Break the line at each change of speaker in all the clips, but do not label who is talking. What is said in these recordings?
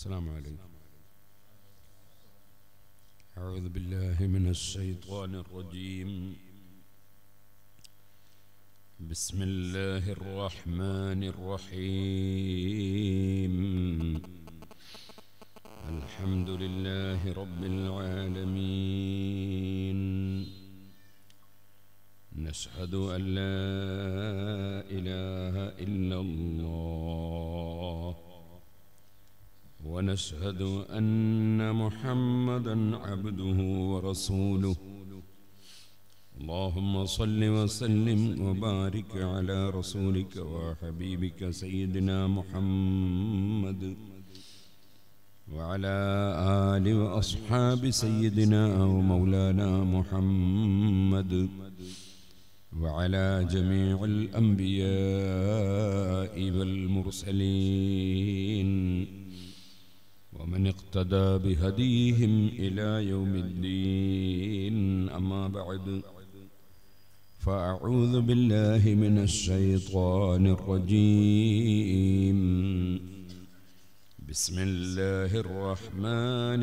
السلام عليكم أعوذ بالله من الشيطان الرجيم بسم الله الرحمن الرحيم الحمد لله رب العالمين نشهد أن لا إله إلا الله ونشهد أن محمدا عبده ورسوله اللهم صل وسلم وبارك على رسولك وحبيبك سيدنا محمد وعلى آل وأصحاب سيدنا ومولانا محمد وعلى جميع الأنبياء والمرسلين ومن اقتدى بهديهم إلى يوم الدين أما بعد فأعوذ بالله من الشيطان الرجيم بسم الله الرحمن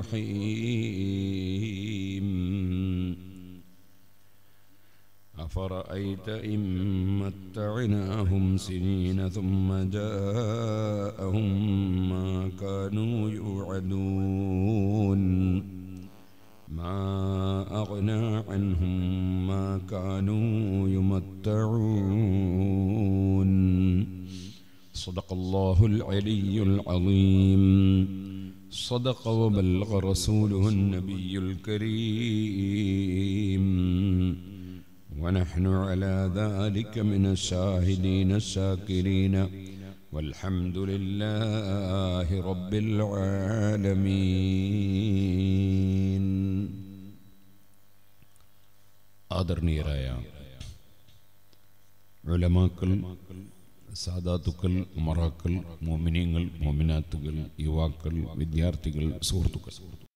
الرحيم أفرأيت إن متعناهم سنين ثم جاءهم ما كانوا يوعدون ما أغنى عنهم ما كانوا يمتعون صدق الله العلي العظيم صدق وبلغ رسوله النبي الكريم ونحن على ذلك من الشاهدين الشاكرين والحمد لله رب العالمين ആദരണീയരായ ഉലമാക്കൾ സാദാത്തുക്കൾ ഉമറാക്കൾ മോമിനിയങ്ങൾ മോമിനാത്തുകൾ യുവാക്കൾ വിദ്യാർത്ഥികൾ സുഹൃത്തുക്കൾ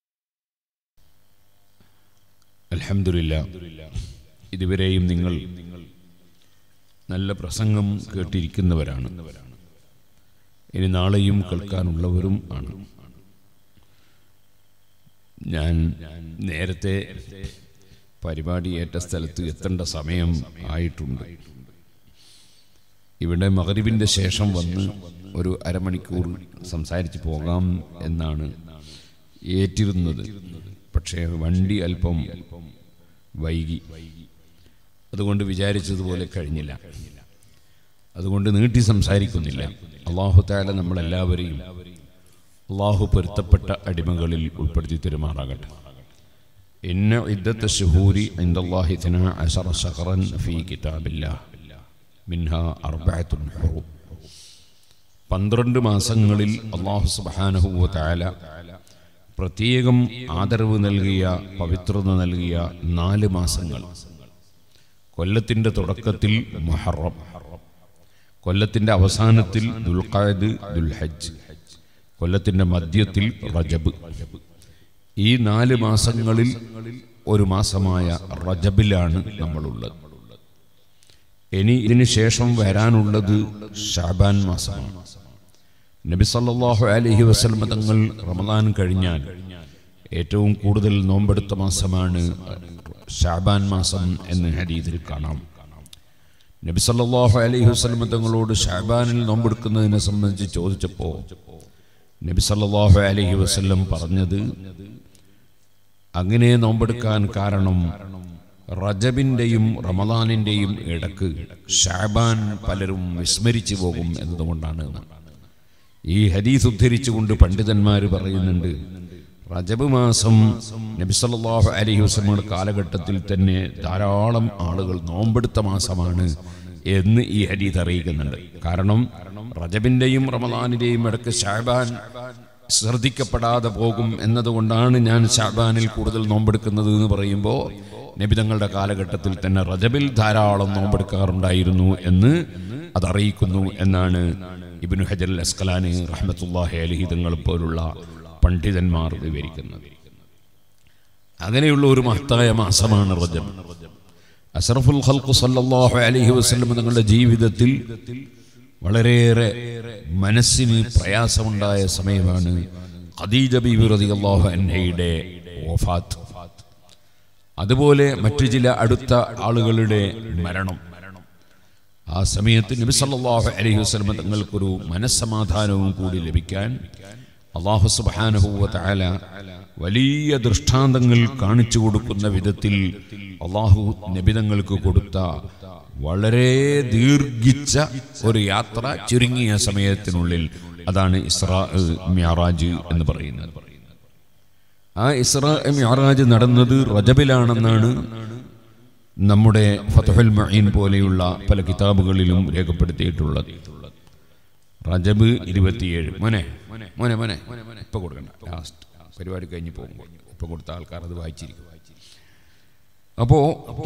അൽഹംദുലില്ലാ ഇതുവരെയും നിങ്ങൾ നല്ല പ്രസംഗം കേട്ടിരിക്കുന്നവരാണ് ഇനി നാളെയും കേൾക്കാനുള്ളവരും ആണ് ഞാൻ നേരത്തെ പരിപാടി ഏറ്റ സ്ഥലത്ത് എത്തേണ്ട സമയം ആയിട്ടുണ്ട് ഇവിടെ മകരിവിൻ്റെ ശേഷം വന്ന് ഒരു അരമണിക്കൂർ സംസാരിച്ച് പോകാം എന്നാണ് ഏറ്റിരുന്നത് പക്ഷേ വണ്ടി അല്പം വൈകി അതുകൊണ്ട് വിചാരിച്ചതുപോലെ കഴിഞ്ഞില്ല അതുകൊണ്ട് നീട്ടി സംസാരിക്കുന്നില്ല അള്ളാഹു താല നമ്മളെല്ലാവരെയും അള്ളാഹു പൊരുത്തപ്പെട്ട അടിമകളിൽ ഉൾപ്പെടുത്തി തെരുമാറാകട്ടെ ഇന്ന ഇദ്ദത്തെ ഷുഹൂരി ഇന്ദല്ലാഹി തന അശറ ഷഹറൻ ഫീ കിതാബില്ലാ മിൻഹ അർബഅത്തുൻ ഹുറൂം പന്ത്രണ്ട് മാസങ്ങളിൽ അള്ളാഹു സുബ്ഹാനഹു വ തആല പ്രത്യേകം ആദരവ് നൽകിയ പവിത്രത നൽകിയ നാല് മാസങ്ങൾ കൊല്ലത്തിന്റെ തുടക്കത്തിൽ മുഹറം കൊല്ലത്തിന്റെ അവസാനത്തിൽ ദുൽഖാദ് ദുൽഹജ്ജ് കൊല്ലത്തിന്റെ മധ്യത്തിൽ റജബ് ഈ നാല് മാസങ്ങളിൽ ഒരു മാസമായ റജബിലാണ് നമ്മളുള്ളത് ഇനി ഇതിന് ശേഷം വരാനുള്ളത് ഷാബാൻ മാസമാണ് നബി സല്ലല്ലാഹു അലൈഹി വസല്ലം തങ്ങൾ റമദാൻ കഴിഞ്ഞാൽ ഏറ്റവും കൂടുതൽ നോമ്പെടുത്ത മാസമാണ് ഷാബാൻ മാസം എന്ന് ഹദീദിൽ കാണാം നബി സല്ലല്ലാഹു അലൈഹി വസല്ലം തങ്ങളോട് ഷാബാനിൽ നോമ്പെടുക്കുന്നതിനെ സംബന്ധിച്ച് ചോദിച്ചപ്പോൾ നബി സല്ലല്ലാഹു അലൈഹി വസല്ലം പറഞ്ഞത് അങ്ങനെ നോമ്പെടുക്കാൻ കാരണം റജബിന്റെയും റമദാനിന്റെയും ഇടക്ക് ഷാബാൻ പലരും വിസ്മരിച്ചു പോകും എന്നതുകൊണ്ടാണ് ഈ ഹദീസ് ഉദ്ധരിച്ചുകൊണ്ട് പണ്ഡിതന്മാർ പറയുന്നുണ്ട് റജബ് മാസം നബിസല്ലാഹു അലഹി വസ്ലമയുടെ കാലഘട്ടത്തിൽ തന്നെ ധാരാളം ആളുകൾ നോമ്പെടുത്ത മാസമാണ് എന്ന് ഈ ഹദീസ് അറിയിക്കുന്നുണ്ട് കാരണം റജബിന്റെയും റമദാനിന്റെയും ഇടയ്ക്ക് ഷാബാൻ ശ്രദ്ധിക്കപ്പെടാതെ പോകും എന്നതുകൊണ്ടാണ് ഞാൻ ഷാബാനിൽ കൂടുതൽ നോമ്പെടുക്കുന്നത് എന്ന് പറയുമ്പോൾ നബിതങ്ങളുടെ കാലഘട്ടത്തിൽ തന്നെ റജബിൽ ധാരാളം നോമ്പെടുക്കാറുണ്ടായിരുന്നു എന്ന് അതറിയിക്കുന്നു എന്നാണ് ഇബിനു ഹജർ അസ്കലാനി റഹ്മത്തുല്ലാഹി അലഹി തങ്ങൾ പോലുള്ള പണ്ഡിതന്മാർ വിവരിക്കുന്നത് അങ്ങനെയുള്ള ഒരു മഹത്തായ മാസമാണ് റജബ് അഷറഫുൽ ഖൽഖ് സല്ലല്ലാഹു അലൈഹി വസല്ലം തങ്ങളുടെ ജീവിതത്തിൽ വളരെയേറെ മനസ്സിന് പ്രയാസമുണ്ടായ സമയമാണ് ഖദീജ ബീബി റളിയല്ലാഹു അൻഹയുടെ വഫാത്ത് അതുപോലെ മറ്റു ചില അടുത്ത ആളുകളുടെ മരണം ആ സമയത്ത് നബി സല്ലല്ലാഹു അലൈഹി വസല്ലം തങ്ങൾക്കൊരു മനസ്സമാധാനവും കൂടി ലഭിക്കാൻ അള്ളാഹു സുബ്ഹാനഹു വ തആല വലിയ ദൃഷ്ടാന്തങ്ങൾ കാണിച്ചു കൊടുക്കുന്ന വിധത്തിൽ അള്ളാഹു നബിതങ്ങൾക്ക് കൊടുത്ത വളരെ ദീർഘിച്ച ഒരു യാത്ര ചുരുങ്ങിയ സമയത്തിനുള്ളിൽ അതാണ് ഇസ്രാ മിയറാജ് എന്ന് പറയുന്നത് ആ ഇസ്രാ മിയറാജ് നടന്നത് റജബിലാണെന്നാണ് നമ്മുടെ ഫതഹുൽ മഈൻ പോലെയുള്ള പല കിതാബുകളിലും രേഖപ്പെടുത്തിയിട്ടുള്ളത് റജബ് ഇരുപത്തിയേഴ് മോനെ മോനെ മോനെ ഇപ്പൊ കൊടുക്കണ്ട ലാസ്റ്റ് പരിപാടി കഴിഞ്ഞ് പോകുമ്പോൾ ഇപ്പൊ കൊടുത്ത ആൾക്കാർ അത് വായിച്ചിരിക്കും അപ്പോ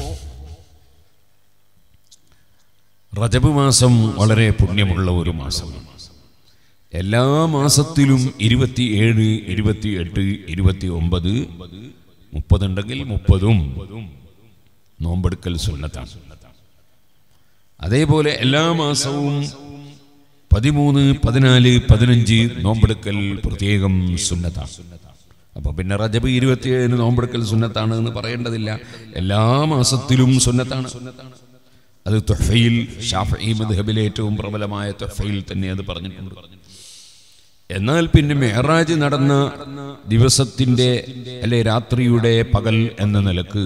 റജബ് മാസം വളരെ പുണ്യമുള്ള ഒരു മാസമാണ് എല്ലാ മാസത്തിലും ഇരുപത്തിയേഴ് ഇരുപത്തി എട്ട് ഇരുപത്തി ഒമ്പത് മുപ്പതുണ്ടെങ്കിൽ മുപ്പതും നോമ്പെടുക്കൽ സുന്നത്താണ് അതേപോലെ എല്ലാ മാസവും പതിമൂന്ന് പതിനാല് പതിനഞ്ച് നോമ്പെടുക്കൽ പ്രത്യേകം സുന്നത്താണ് അപ്പൊ പിന്നെ റജബ് ഇരുപത്തിയേഴിന് നോമ്പെടുക്കൽ സുന്നത്താണ് എന്ന് പറയേണ്ടതില്ല എല്ലാ മാസത്തിലും സുന്നത്താണ് അത് തൊഫയിൽ ഷാഫി മദ്ഹബിലെ ഏറ്റവും പ്രബലമായ തൊഫയിൽ തന്നെ അത് പറഞ്ഞിട്ടുണ്ട് എന്നാൽ പിന്നെ മെഹറാജ് നടന്ന ദിവസത്തിന്റെ അല്ലെ രാത്രിയുടെ പകൽ എന്ന നിലക്ക്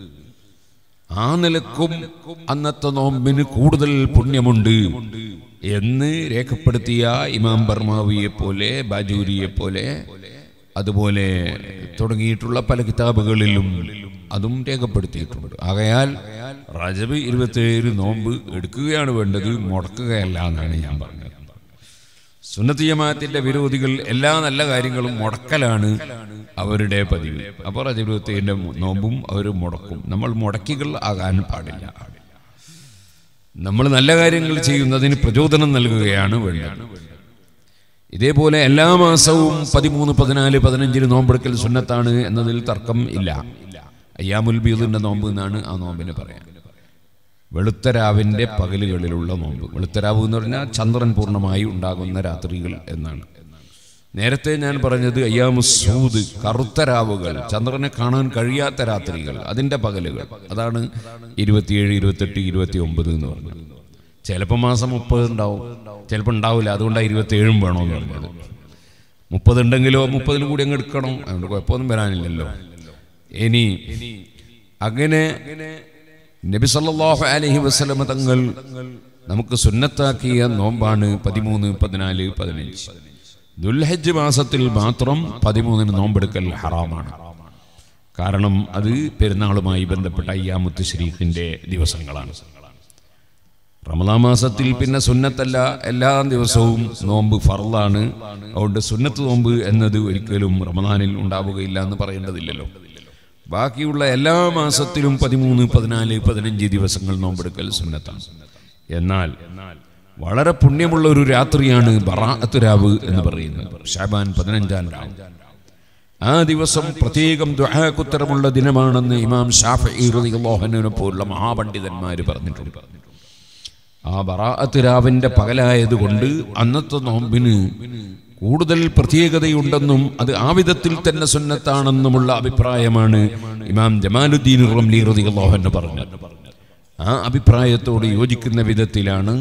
ആ നിലക്കും അന്നത്തെ നോമ്പിന് കൂടുതൽ പുണ്യമുണ്ട് എന്ന് രേഖപ്പെടുത്തിയ ഇമാം ബർമാവിയെ പോലെ ബാജൂരിയെ പോലെ അതുപോലെ തുടങ്ങിയിട്ടുള്ള പല കിതാബുകളിലും അതും രേഖപ്പെടുത്തിയിട്ടുണ്ട് ആകയാൽ റജബ് ഇരുപത്തിയേഴ് നോമ്പ് എടുക്കുകയാണ് വേണ്ടത് മുടക്കുകയല്ല എന്നാണ് ഞാൻ പറഞ്ഞത് സുന്നത്ത് ജമാഅത്തിന്റെ വിരോധികൾ എല്ലാ നല്ല കാര്യങ്ങളും മുടക്കലാണ് അവരുടെ പതിവ് അപ്പോൾ റജബ് ഇരുപത്തിയേഴിന്റെ നോമ്പും അവർ മുടക്കും നമ്മൾ മുടക്കികൾ ആകാൻ പാടില്ല നമ്മൾ നല്ല കാര്യങ്ങൾ ചെയ്യുന്നതിന് പ്രചോദനം നൽകുകയാണ് വേണ്ടത് ഇതേപോലെ എല്ലാ മാസവും പതിമൂന്ന് പതിനാല് പതിനഞ്ചിന് നോമ്പെടുക്കൽ സുന്നത്താണ് എന്നതിൽ തർക്കം ഇല്ല അയ്യാമുൽ ബീദിന്റെ നോമ്പ് എന്നാണ് ആ നോമ്പിന് പറയാൻ വെളുത്തരാവിന്റെ പകലുകളിലുള്ള നോമ്പ് വെളുത്തരാവ് എന്ന് പറഞ്ഞാൽ ചന്ദ്രൻ പൂർണ്ണമായി ഉണ്ടാകുന്ന രാത്രികൾ എന്നാണ് നേരത്തെ ഞാൻ പറഞ്ഞത് അയ്യാമുസൂദ് കറുത്ത രാവുകൾ ചന്ദ്രനെ കാണാൻ കഴിയാത്ത രാത്രികൾ അതിന്റെ പകലുകൾ അതാണ് ഇരുപത്തിയേഴ് ഇരുപത്തെട്ട് ഇരുപത്തി ഒമ്പത് എന്ന് പറഞ്ഞത് ചിലപ്പോൾ മാസം മുപ്പത് ഉണ്ടാവും ചിലപ്പോൾ ഉണ്ടാവില്ല അതുകൊണ്ടാണ് ഇരുപത്തിയേഴും വേണമെന്ന് പറഞ്ഞത് മുപ്പത് ഉണ്ടെങ്കിലോ മുപ്പതിനും കൂടി അങ്ങ് എടുക്കണം അതുകൊണ്ട് കുഴപ്പമൊന്നും വരാനില്ലല്ലോ ഇനി അങ്ങനെ നബി സല്ലല്ലാഹു അലൈഹി വസല്ലമ തങ്ങൾ നമുക്ക് സുന്നത്താക്കിയ നോമ്പാണ് പതിമൂന്ന് പതിനാല് പതിനഞ്ച് ദുൽഹജ്ജ് മാസത്തിൽ മാത്രം പതിമൂന്നിന് നോമ്പെടുക്കൽ ഹറാമാണ് കാരണം അത് പെരുന്നാളുമായി ബന്ധപ്പെട്ട അയ്യാമുത്ത് ശരീഫിന്റെ ദിവസങ്ങളാണ് റമദാ മാസത്തിൽ പിന്നെ സുന്നത്തല്ല എല്ലാ ദിവസവും നോമ്പ് ഫർളാണ് അതുകൊണ്ട് സുന്നത്ത് നോമ്പ് എന്നത് ഒരിക്കലും റമദാനിൽ ഉണ്ടാവുകയില്ല എന്ന് പറയേണ്ടതില്ലല്ലോ ബാക്കിയുള്ള എല്ലാ മാസത്തിലും പതിമൂന്ന് പതിനാല് പതിനഞ്ച് ദിവസങ്ങൾ നോമ്പെടുക്കൽ സുന്നത്താണ് എന്നാൽ വളരെ പുണ്യമുള്ള ഒരു രാത്രിയാണ് ബറാഅത്ത് രാവ് എന്ന് പറയുന്നത് ഷാബാൻ പതിനഞ്ചാം രാവ് ആ ദിവസം പ്രത്യേകം ദുഹാക്കുത്തരമുള്ള ദിനമാണെന്ന് ഇമാം ഷാഫി റളിയല്ലാഹുവിനെ പോലുള്ള മഹാപണ്ഡിതന്മാർ പറഞ്ഞിട്ടുണ്ട് ആ ബറാഅത്ത് രാവിന്റെ പകലായതുകൊണ്ട് അന്നത്തെ നോമ്പിന് കൂടുതൽ പ്രത്യേകതയുണ്ടെന്നും അത് ആ വിധത്തിൽ തന്നെ സുന്നത്താണെന്നുമുള്ള അഭിപ്രായമാണ് ഇമാം ജമാലുദ്ദീൻ റംലി റളിയല്ലാഹു അൻഹു പറഞ്ഞത് ആ അഭിപ്രായത്തോട് യോജിക്കുന്ന വിധത്തിലാണ്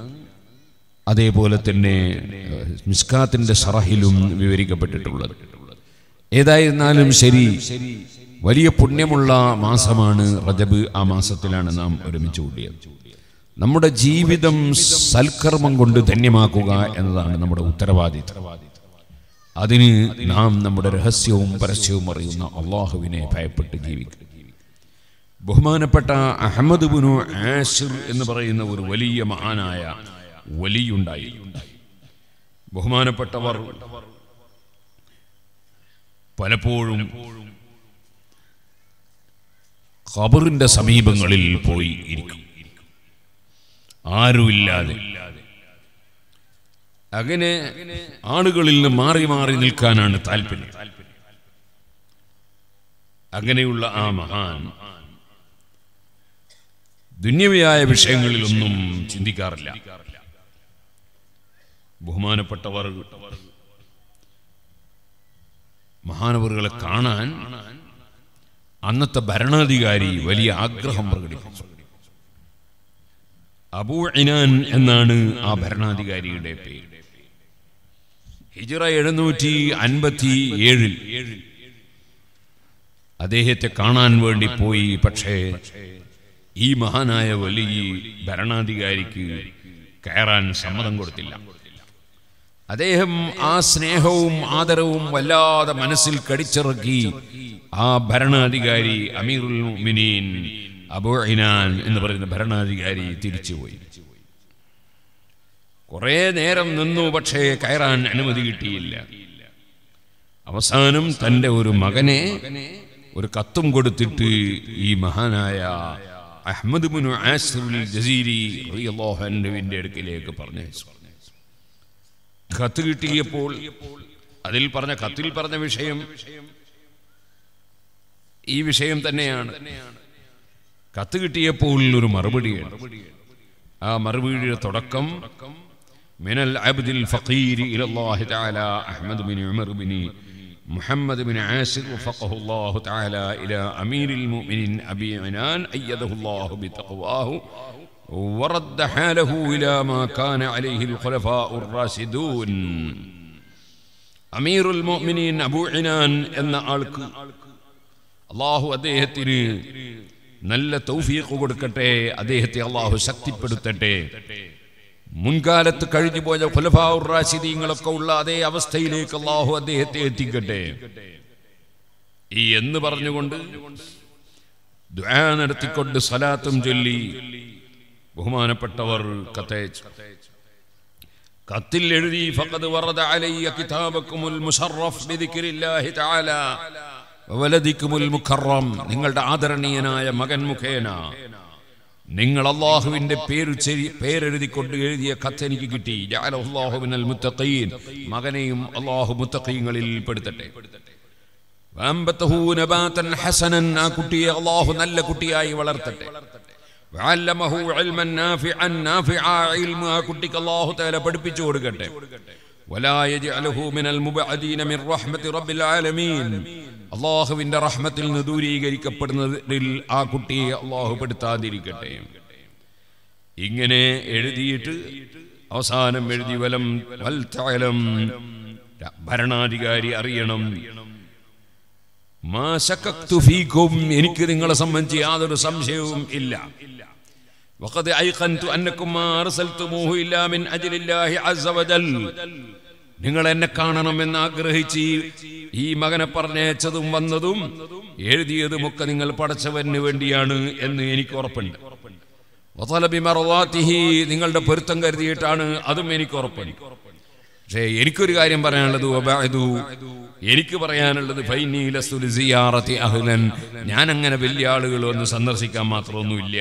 അതേപോലെ തന്നെ മിസ്കാത്തിന്റെ ഷറഹിലും വിവരിക്കപ്പെട്ടിട്ടുള്ളത് ഏതായിരുന്നാലും ശരി വലിയ പുണ്യമുള്ള മാസമാണ് റജബ് ആ മാസത്തിലാണ് നാം ഒരുമിച്ച് കൂടിയത് നമ്മുടെ ജീവിതം സൽക്കർമ്മം കൊണ്ട് ധന്യമാക്കുക എന്നതാണ് നമ്മുടെ ഉത്തരവാദിത്വം അതിന് നാം നമ്മുടെ രഹസ്യവും പരസ്യവും അറിയുന്ന അള്ളാഹുവിനെ ഭയപ്പെട്ട് ജീവിക്കും ബഹുമാനപ്പെട്ട അഹമ്മദ് ബുനു ആഷിർ എന്ന് പറയുന്ന ഒരു വലിയ മഹാനായ വലിയുണ്ടായി ബഹുമാനപ്പെട്ടവർ പലപ്പോഴും ഖബറിന്റെ സമീപങ്ങളിൽ പോയി ഇരിക്കും ആരുമില്ലാതെ അങ്ങനെ ആളുകളിൽ നിന്ന് മാറി മാറി നിൽക്കാനാണ് താല്പര്യം അങ്ങനെയുള്ള ആ മഹാൻ ദുന്യവയായ വിഷയങ്ങളിലൊന്നും ചിന്തിക്കാറില്ല ബഹുമാനപ്പെട്ടവർ മഹാനവറുകളെ കാണാൻ അന്നത്തെ ഭരണാധികാരി വലിയ ആഗ്രഹം പ്രകടിപ്പിച്ചു അബൂ ഇനാൻ എന്നാണ് ആ ഭരണാധികാരിയുടെ പേര് ഹിജറ എഴുന്നൂറ്റി അൻപത്തി ഏഴിൽ അദ്ദേഹത്തെ കാണാൻ വേണ്ടി പോയി പക്ഷേ ഈ മഹാനായ വലിയ ഭരണാധികാരിക്ക് കയറാൻ സമ്മതം കൊടുത്തില്ല അദ്ദേഹം ആ സ്നേഹവും ആദരവും വല്ലാതെ മനസ്സിൽ കടിച്ചിറക്കി ആ ഭരണാധികാരി അമീറുൽ മുഅ്മിനീൻ അബൂ ഇനാൻ എന്ന് പറയുന്ന ഭരണാധികാരി തിരിച്ചുപോയി കുറെ നേരം നിന്നു പക്ഷേ കയറാൻ അനുമതി കിട്ടിയില്ല അവസാനം തന്റെ ഒരു മകനെ ഒരു കത്തും കൊടുത്തിട്ട് ഈ മഹാനായ അഹമ്മദ് മുനു ആസിറുൽ ജസീരി റളിയല്ലാഹു അൻഹുവിന്റെ അടുക്കിലേക്ക് പറഞ്ഞയച്ചു കത്ത് കിട്ടിയപ്പോൾ അതിൽ പറഞ്ഞ കത്തിൽ പറഞ്ഞ വിഷയം ഈ വിഷയം തന്നെയാണ് കത്ത് കിട്ടിയപ്പോൾ ഒരു മറുപടിയാണ് ആ മറുപടിയുടെ തുടക്കം മിനൽ അബ്ദിൽ ഫഖീർ ഇലല്ലാഹി തആല അഹ്മദ് ബിൻ ഉമർ ബിൻ محمد بن عاسر وفقه الله تعالى إلى أمير المؤمنين أبي عنان أيده الله بتقواه ورد حاله إلى ما كان عليه الخلفاء الراشدون أمير المؤمنين أبو عنان എന്ന ആൾക്ക് അള്ളാഹു അദ്ദേഹത്തിന് നല്ല തൗഫീഖ് കൊടുക്കട്ടെ അദ്ദേഹത്തെ അള്ളാഹു ശക്തിപ്പെടുത്തട്ടെ മുൻകാലത്ത് കഴിഞ്ഞു പോയ ഖുലഫാഉർ റാഷിദീങ്ങളൊക്കെ ഉള്ള അതേ അവസ്ഥയിലേക്ക് അള്ളാഹു അദ്ദേഹത്തെ എത്തിക്കട്ടെ ഈ എന്ന് പറഞ്ഞുകൊണ്ട് ദുആ നടത്തിക്കൊണ്ട് സലാത്തും ചൊല്ലി ബഹുമാനപ്പെട്ടവർ കത്തയച്ചു കത്തിൽ എഴുതി ഫഖദ് വറദ അലയ്യ കിതാബക്കുമുൽ മുശറഫ് ബിദിക്രില്ലാഹി തആല വലദിക്കുമുൽ മുഖറം നിങ്ങളുടെ ആദരണീയനായ മകൻ മുഖേന നിങ്ങൾ അള്ളാഹുവിന്റെ പേര് ചെരി പേരെഴുതിക്കൊണ്ട് എഴുതിയ കത്ത് എനിക്ക് കിട്ടി ജഅലഹുല്ലാഹു മിനൽ മുത്തഖീൻ മകനെയും അള്ളാഹു മുത്തഖീങ്ങളിൽ പെടുത്തട്ടെ വഅൻബതഹു നബാതൻ ഹസനൻ ആ കുട്ടിയെ അള്ളാഹു നല്ല കുട്ടിയായി വളർത്തട്ടെ വഅല്ലമഹു ഇൽമൻ നാഫിഅൻ നാഫിഅ ഇൽമ ആ കുട്ടിക്ക് അള്ളാഹു തആല പഠിപ്പിച്ചു കൊടുക്കട്ടെ വലാ യജ്അലഹു മിനൽ മുബഅദീന മിൻ റഹ്മത്തി റബ്ബിൽ ആലമീൻ അള്ളാഹുവിന്റെ റഹ്മത്തിൽ നിന്ന് ദൂരീകരിക്കപ്പെടുന്നതിൽ ആ കുട്ടിയെ അള്ളാഹു പെടുത്താതിരിക്കട്ടെ ഇങ്ങനെ എഴുതിയിട്ട് അവസാനം എഴുതി വലം വൽത്തലം ഭരണാധികാരി അറിയണം മാ ശക്കക്തു ഫീക്കും എനിക്ക് നിങ്ങളെ സംബന്ധിച്ച് യാതൊരു സംശയവും ഇല്ല وقد أيقنت أنكم ما أرسلتموه إلا من أجل الله عز وجل നിങ്ങൾ എന്നെ കാണണമെന്ന് ആഗ്രഹിച്ച് ഈ മകനെ പറഞ്ഞയച്ചതും വന്നതും എഴുതിയതുമൊക്കെ നിങ്ങൾ പടച്ചവന് വേണ്ടിയാണ് എന്ന് എനിക്ക് ഉറപ്പുണ്ട് വതലബി മറവാത്തിഹി നിങ്ങളുടെ പൊരുത്തം കരുതിയിട്ടാണ് അതും എനിക്ക് ഉറപ്പുണ്ട് പക്ഷേ എനിക്കൊരു കാര്യം പറയാനുള്ളത് വബഅദു എനിക്ക് പറയാനുള്ളത് ഫൈനീല സുലിസിയാറത്തി അഹ്ലൻ ഞാൻ അങ്ങനെ വലിയ ആളുകൾ ഒന്ന് സന്ദർശിക്കാൻ മാത്രമൊന്നുമില്ല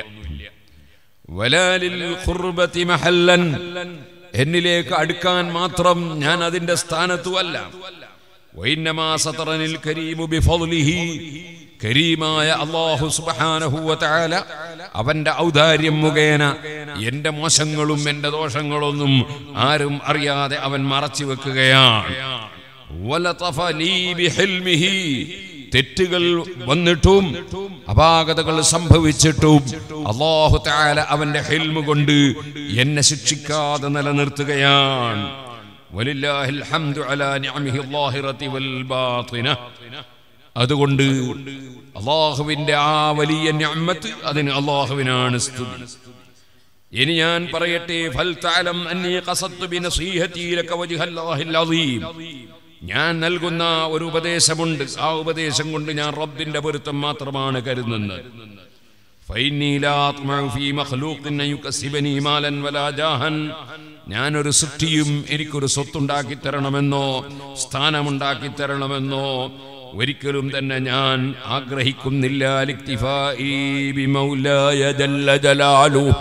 വലാലിൽ ഖുർബത്തി മഹല്ലൻ എന്നിലേക്ക് അടുക്കാൻ മാത്രം ഞാൻ അതിന്റെ സ്ഥാനത്തുമല്ല വൈന്നമാ സതറനിൽ കരീമു ബിഫദ്ലിഹി കരീമായ അല്ലാഹു സുബ്ഹാനഹു വതആല അവന്റെ ഔദാര്യം മുഖേന എന്റെ മോശങ്ങളും എന്റെ ദോഷങ്ങളൊന്നും ആരും അറിയാതെ അവൻ മറച്ചു വെക്കുകയാണ് വലതഫ ലീ ബിഹിൽമിഹി തെറ്റുകൾ വന്നിട്ടും അപാകതകൾ സംഭവിച്ചിട്ടും അള്ളാഹു താല അവന്റെ ഹെൽമ് കൊണ്ട് എന്നെ ശിക്ഷിക്കാതെ നിലനിർത്തുകയാണ് വലില്ലാഹിൽ ഹംദു അലാ നിഅമിഹി ളാഹിറതി വൽ ബാത്തിന അതുകൊണ്ട് അള്ളാഹുവിന്റെ ആ വലിയ നിഅമത്ത് അതിന് അള്ളാഹുവിനാണ് സ്തുതി ഇനി ഞാൻ പറയട്ടെ ഫൽ തഅലം അന്നി ഖസദ്തു ബിനസീഹതി ലക വജ്ഹല്ലാഹിൽ അളീം ഞാൻ നൽകുന്ന ഒരു ഉപദേശമുണ്ട് ആ ഉപദേശം കൊണ്ട് ഞാൻ റബ്ബിന്റെ പൊരുത്തം മാത്രമാണ് കരുതുന്നത് ഫൈന്നീ ലാ അത്മഉ ഫീ മഖ്ലൂഖിൻ അൻ യുകസ്സിബനി മാലൻ വലാ ജാഹൻ ഞാനൊരു സൃഷ്ടിയും എനിക്കൊരു സ്വത്തുണ്ടാക്കി തരണമെന്നോ സ്ഥാനമുണ്ടാക്കി തരണമെന്നോ ഒരിക്കലും തന്നെ ഞാൻ ആഗ്രഹിക്കുന്നില്ല ലിക്തിഫാഇ ബിമൗലായ ജല്ല ജലാലുഹു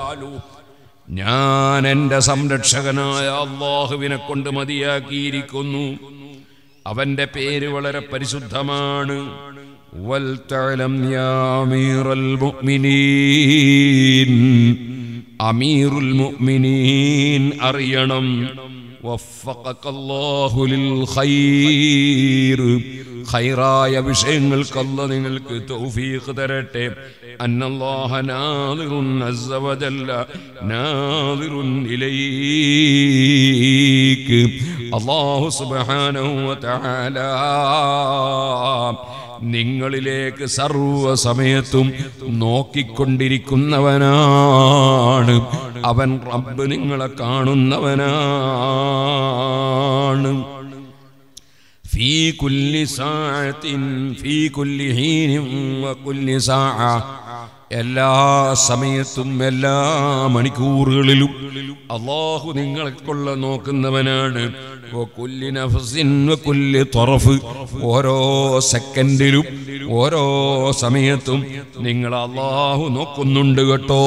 ഞാൻ എൻ്റെ സംരക്ഷകനായ അള്ളാഹുവിനെ കൊണ്ട് മതിയാക്കിയിരിക്കുന്നു അവന്റെ പേര് വളരെ പരിശുദ്ധമാണ് വൽതഅലം യാ അമീറൽ മുഅ്മിനീൻ അമീറുൽ മുഅ്മിനീൻ അറിയണം വഫഖക അല്ലാഹു ലിൽ ഖൈർ ഖൈറായ വിഷയങ്ങൾക്ക് അല്ലാഹ് നിങ്ങൾക്ക് തൗഫീഖ് തരട്ടെ അന്നല്ലാഹ നാദിറുൻ അസ്സ വജല്ല നാദിറുൻ ഇലൈക്ക് അല്ലാഹു സുബ്ഹാനഹു വ തആല നിങ്ങളിലേക്ക് സർവ സമയത്തും നോക്കിക്കൊണ്ടിരിക്കുന്നവനാണ് അവൻ റബ്ബ് നിങ്ങളെ കാണുന്നവനാണ് في كل ساعة في كل حين وكل ساعة എല്ലാ സമയത്തും എല്ലാ മണിക്കൂറുകളിലും അള്ളാഹു നിങ്ങൾക്കുള്ള നോക്കുന്നവനാണ് വകുല്ലി നഫ്സിൻ വകുല്ലി ത്വറഫ്. ഓരോ സെക്കൻഡിലും ഓരോ സമയത്തും നിങ്ങൾ അള്ളാഹു നോക്കുന്നുണ്ട് കേട്ടോ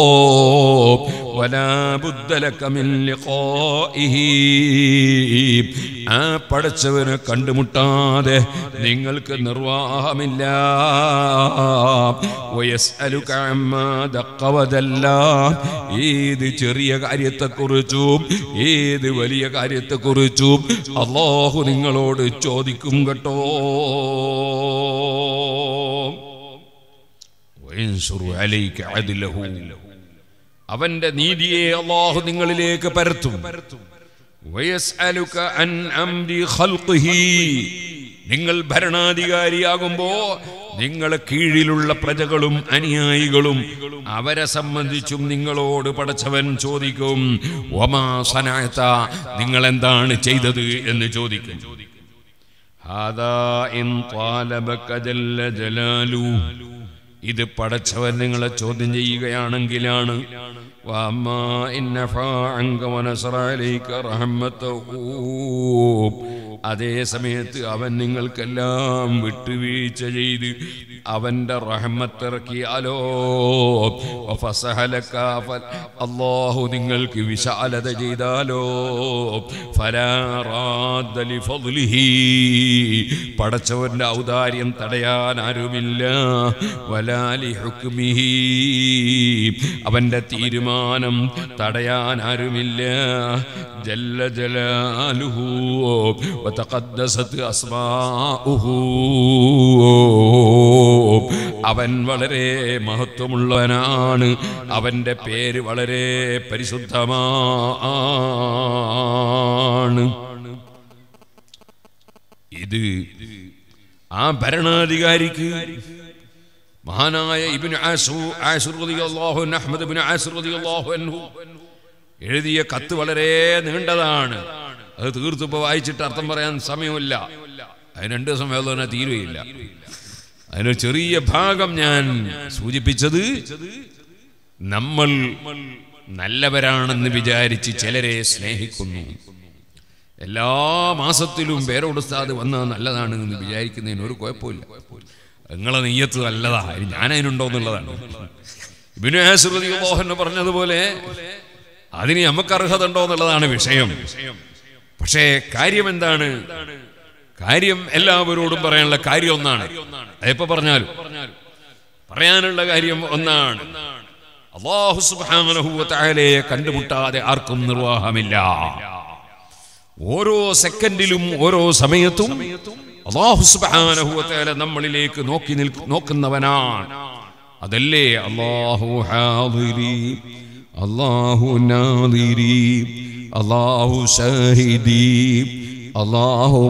വലാ ബുദ്ദ ലക മിൻ ലിഖാഇഹി. ആ പടച്ചവനെ കണ്ടുമുട്ടാതെ നിങ്ങൾക്ക് നിർവാഹമില്ല വയസ്അലുക അമ്മാ ദഖ വദല്ല. ഏത് ചെറിയ കാര്യത്തെക്കുറിച്ചും ഏത് വലിയ കാര്യത്തെക്കുറിച്ചും അള്ളാഹു നിങ്ങളോട് ചോദിക്കും കേട്ടോ വയൻസുറു അലൈക അദ്ലഹു. അവന്റെ നീതിയെ അള്ളാഹു നിങ്ങളിലേക്ക് പരത്തും വയസ്അലുക അൻ അംരി ഖൽഖിഹി. നിങ്ങൾ ഭരണാധികാരിയാകുമ്പോ നിങ്ങളെ കീഴിലുള്ള പ്രജകളും അനുയായികളും അവരെ സംബന്ധിച്ചും നിങ്ങളോട് പടച്ചവൻ ചോദിക്കും ഒമാ സനായത്ത നിങ്ങൾ എന്താണ് ചെയ്തത് എന്ന് ചോദിക്കും ഹാദാ ഇൻ ത്വാലബക ജല്ല ജലാലു. ഇത് പടച്ചവൻ നിങ്ങളെ ചോദ്യം ചെയ്യുകയാണെങ്കിലാണ് വഅമ്മാ ഇൻ നഫാ അൻക വനസറ അലൈക റഹ്മതഹു. അതേ സമയത്ത് അവൻ നിങ്ങൾക്കെല്ലാം വിട്ടുവീഴ്ച ചെയ്ത് അവന്റെ റഹ്മത്തിറക്കിയാലോ ഫസഹലക ഫ- അല്ലാഹു നിങ്ങൾക്ക് വിശാലത ചെയ്താലോ ഫലാ റാദ്ദ ലിഫദ്ലിഹി. പടച്ചവന്റെ ഔദാര്യം തടയാൻ ആരുമില്ല വലാലി ഹുക്മിഹി അവന്റെ തീരുമാനം തടയാൻ ആരുമില്ല ജല്ല ജലാലുഹു വതഖദ്ദസത് അസ്മാഉഹു അവൻ വളരെ മഹത്വമുള്ളവനാണ് അവന്റെ പേര് വളരെ പരിശുദ്ധമാണ് ഇത് ആ ഭരണാധികാരിക്ക് മഹാനായ ഇബ്നു ആസു ആസുർ റളിയല്ലാഹു അൻഹു അഹ്മദ് ഇബ്നു ആസുർ റളിയല്ലാഹു അൻഹു എഴുതിയ കത്ത് വളരെ നീണ്ടതാണ് അത് തീർത്തിപ്പോ വായിച്ചിട്ട് അർത്ഥം പറയാൻ സമയമില്ല അതിന് രണ്ട് ദിവസം വേദന തന്നെ തീരുകയില്ല അതിനൊരു ചെറിയ ഭാഗം ഞാൻ സൂചിപ്പിച്ചത് നമ്മൾ നല്ലവരാണെന്ന് വിചാരിച്ച് ചിലരെ സ്നേഹിക്കുന്നു എല്ലാ മാസത്തിലും പേരോടുസ്താദ് വന്നാൽ നല്ലതാണ് എന്ന് വിചാരിക്കുന്നതിന് ഒരു കുഴപ്പമില്ല നിങ്ങളെ നെയ്യത്ത് നല്ലതാ ഇനി ഞാൻ അതിനുണ്ടോ എന്നുള്ളതാണ് ഇബിനു മോഹൻ പറഞ്ഞതുപോലെ അതിന് നമുക്ക് അർഹത ഉണ്ടോ എന്നുള്ളതാണ് വിഷയം പക്ഷേ കാര്യം എന്താണ് കാര്യം എല്ലാവരോടും പറയാനുള്ള കാര്യം ഒന്നാണ് അതെപ്പോ പറഞ്ഞാലും പറയാനുള്ള കാര്യം ഒന്നാണ് അള്ളാഹു സുബ്ഹാനഹു വ തആലയെ കണ്ടുമുട്ടാതെ ആർക്കും നിർവാഹമില്ല ഓരോ സെക്കൻഡിലും ഓരോ സമയത്തും അള്ളാഹു സുബ്ഹാനഹു വ തആല നമ്മളിലേക്ക് നോക്കി നിൽക്ക് നോക്കുന്നവനാണ് അതല്ലേ അള്ളാഹു ഹാദിരി അള്ളാഹു നാദിരി അള്ളാഹു ഷാഹിദി അള്ളാഹു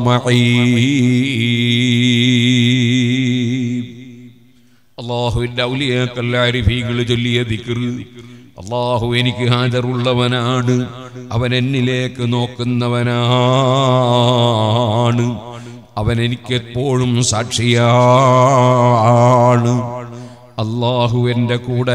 മഈ അള്ളാഹുവിന്റെ ഔലിയാക്കൽ ആരിഫീങ്ങൾ ചൊല്ലിയ ദിക്ർ അള്ളാഹു എനിക്ക് ഹാജറുള്ളവനാണ് അവൻ എന്നിലേക്ക് നോക്കുന്നവനാണ് അവൻ എനിക്ക് എപ്പോഴും സാക്ഷിയാണ് അള്ളാഹു എൻ്റെ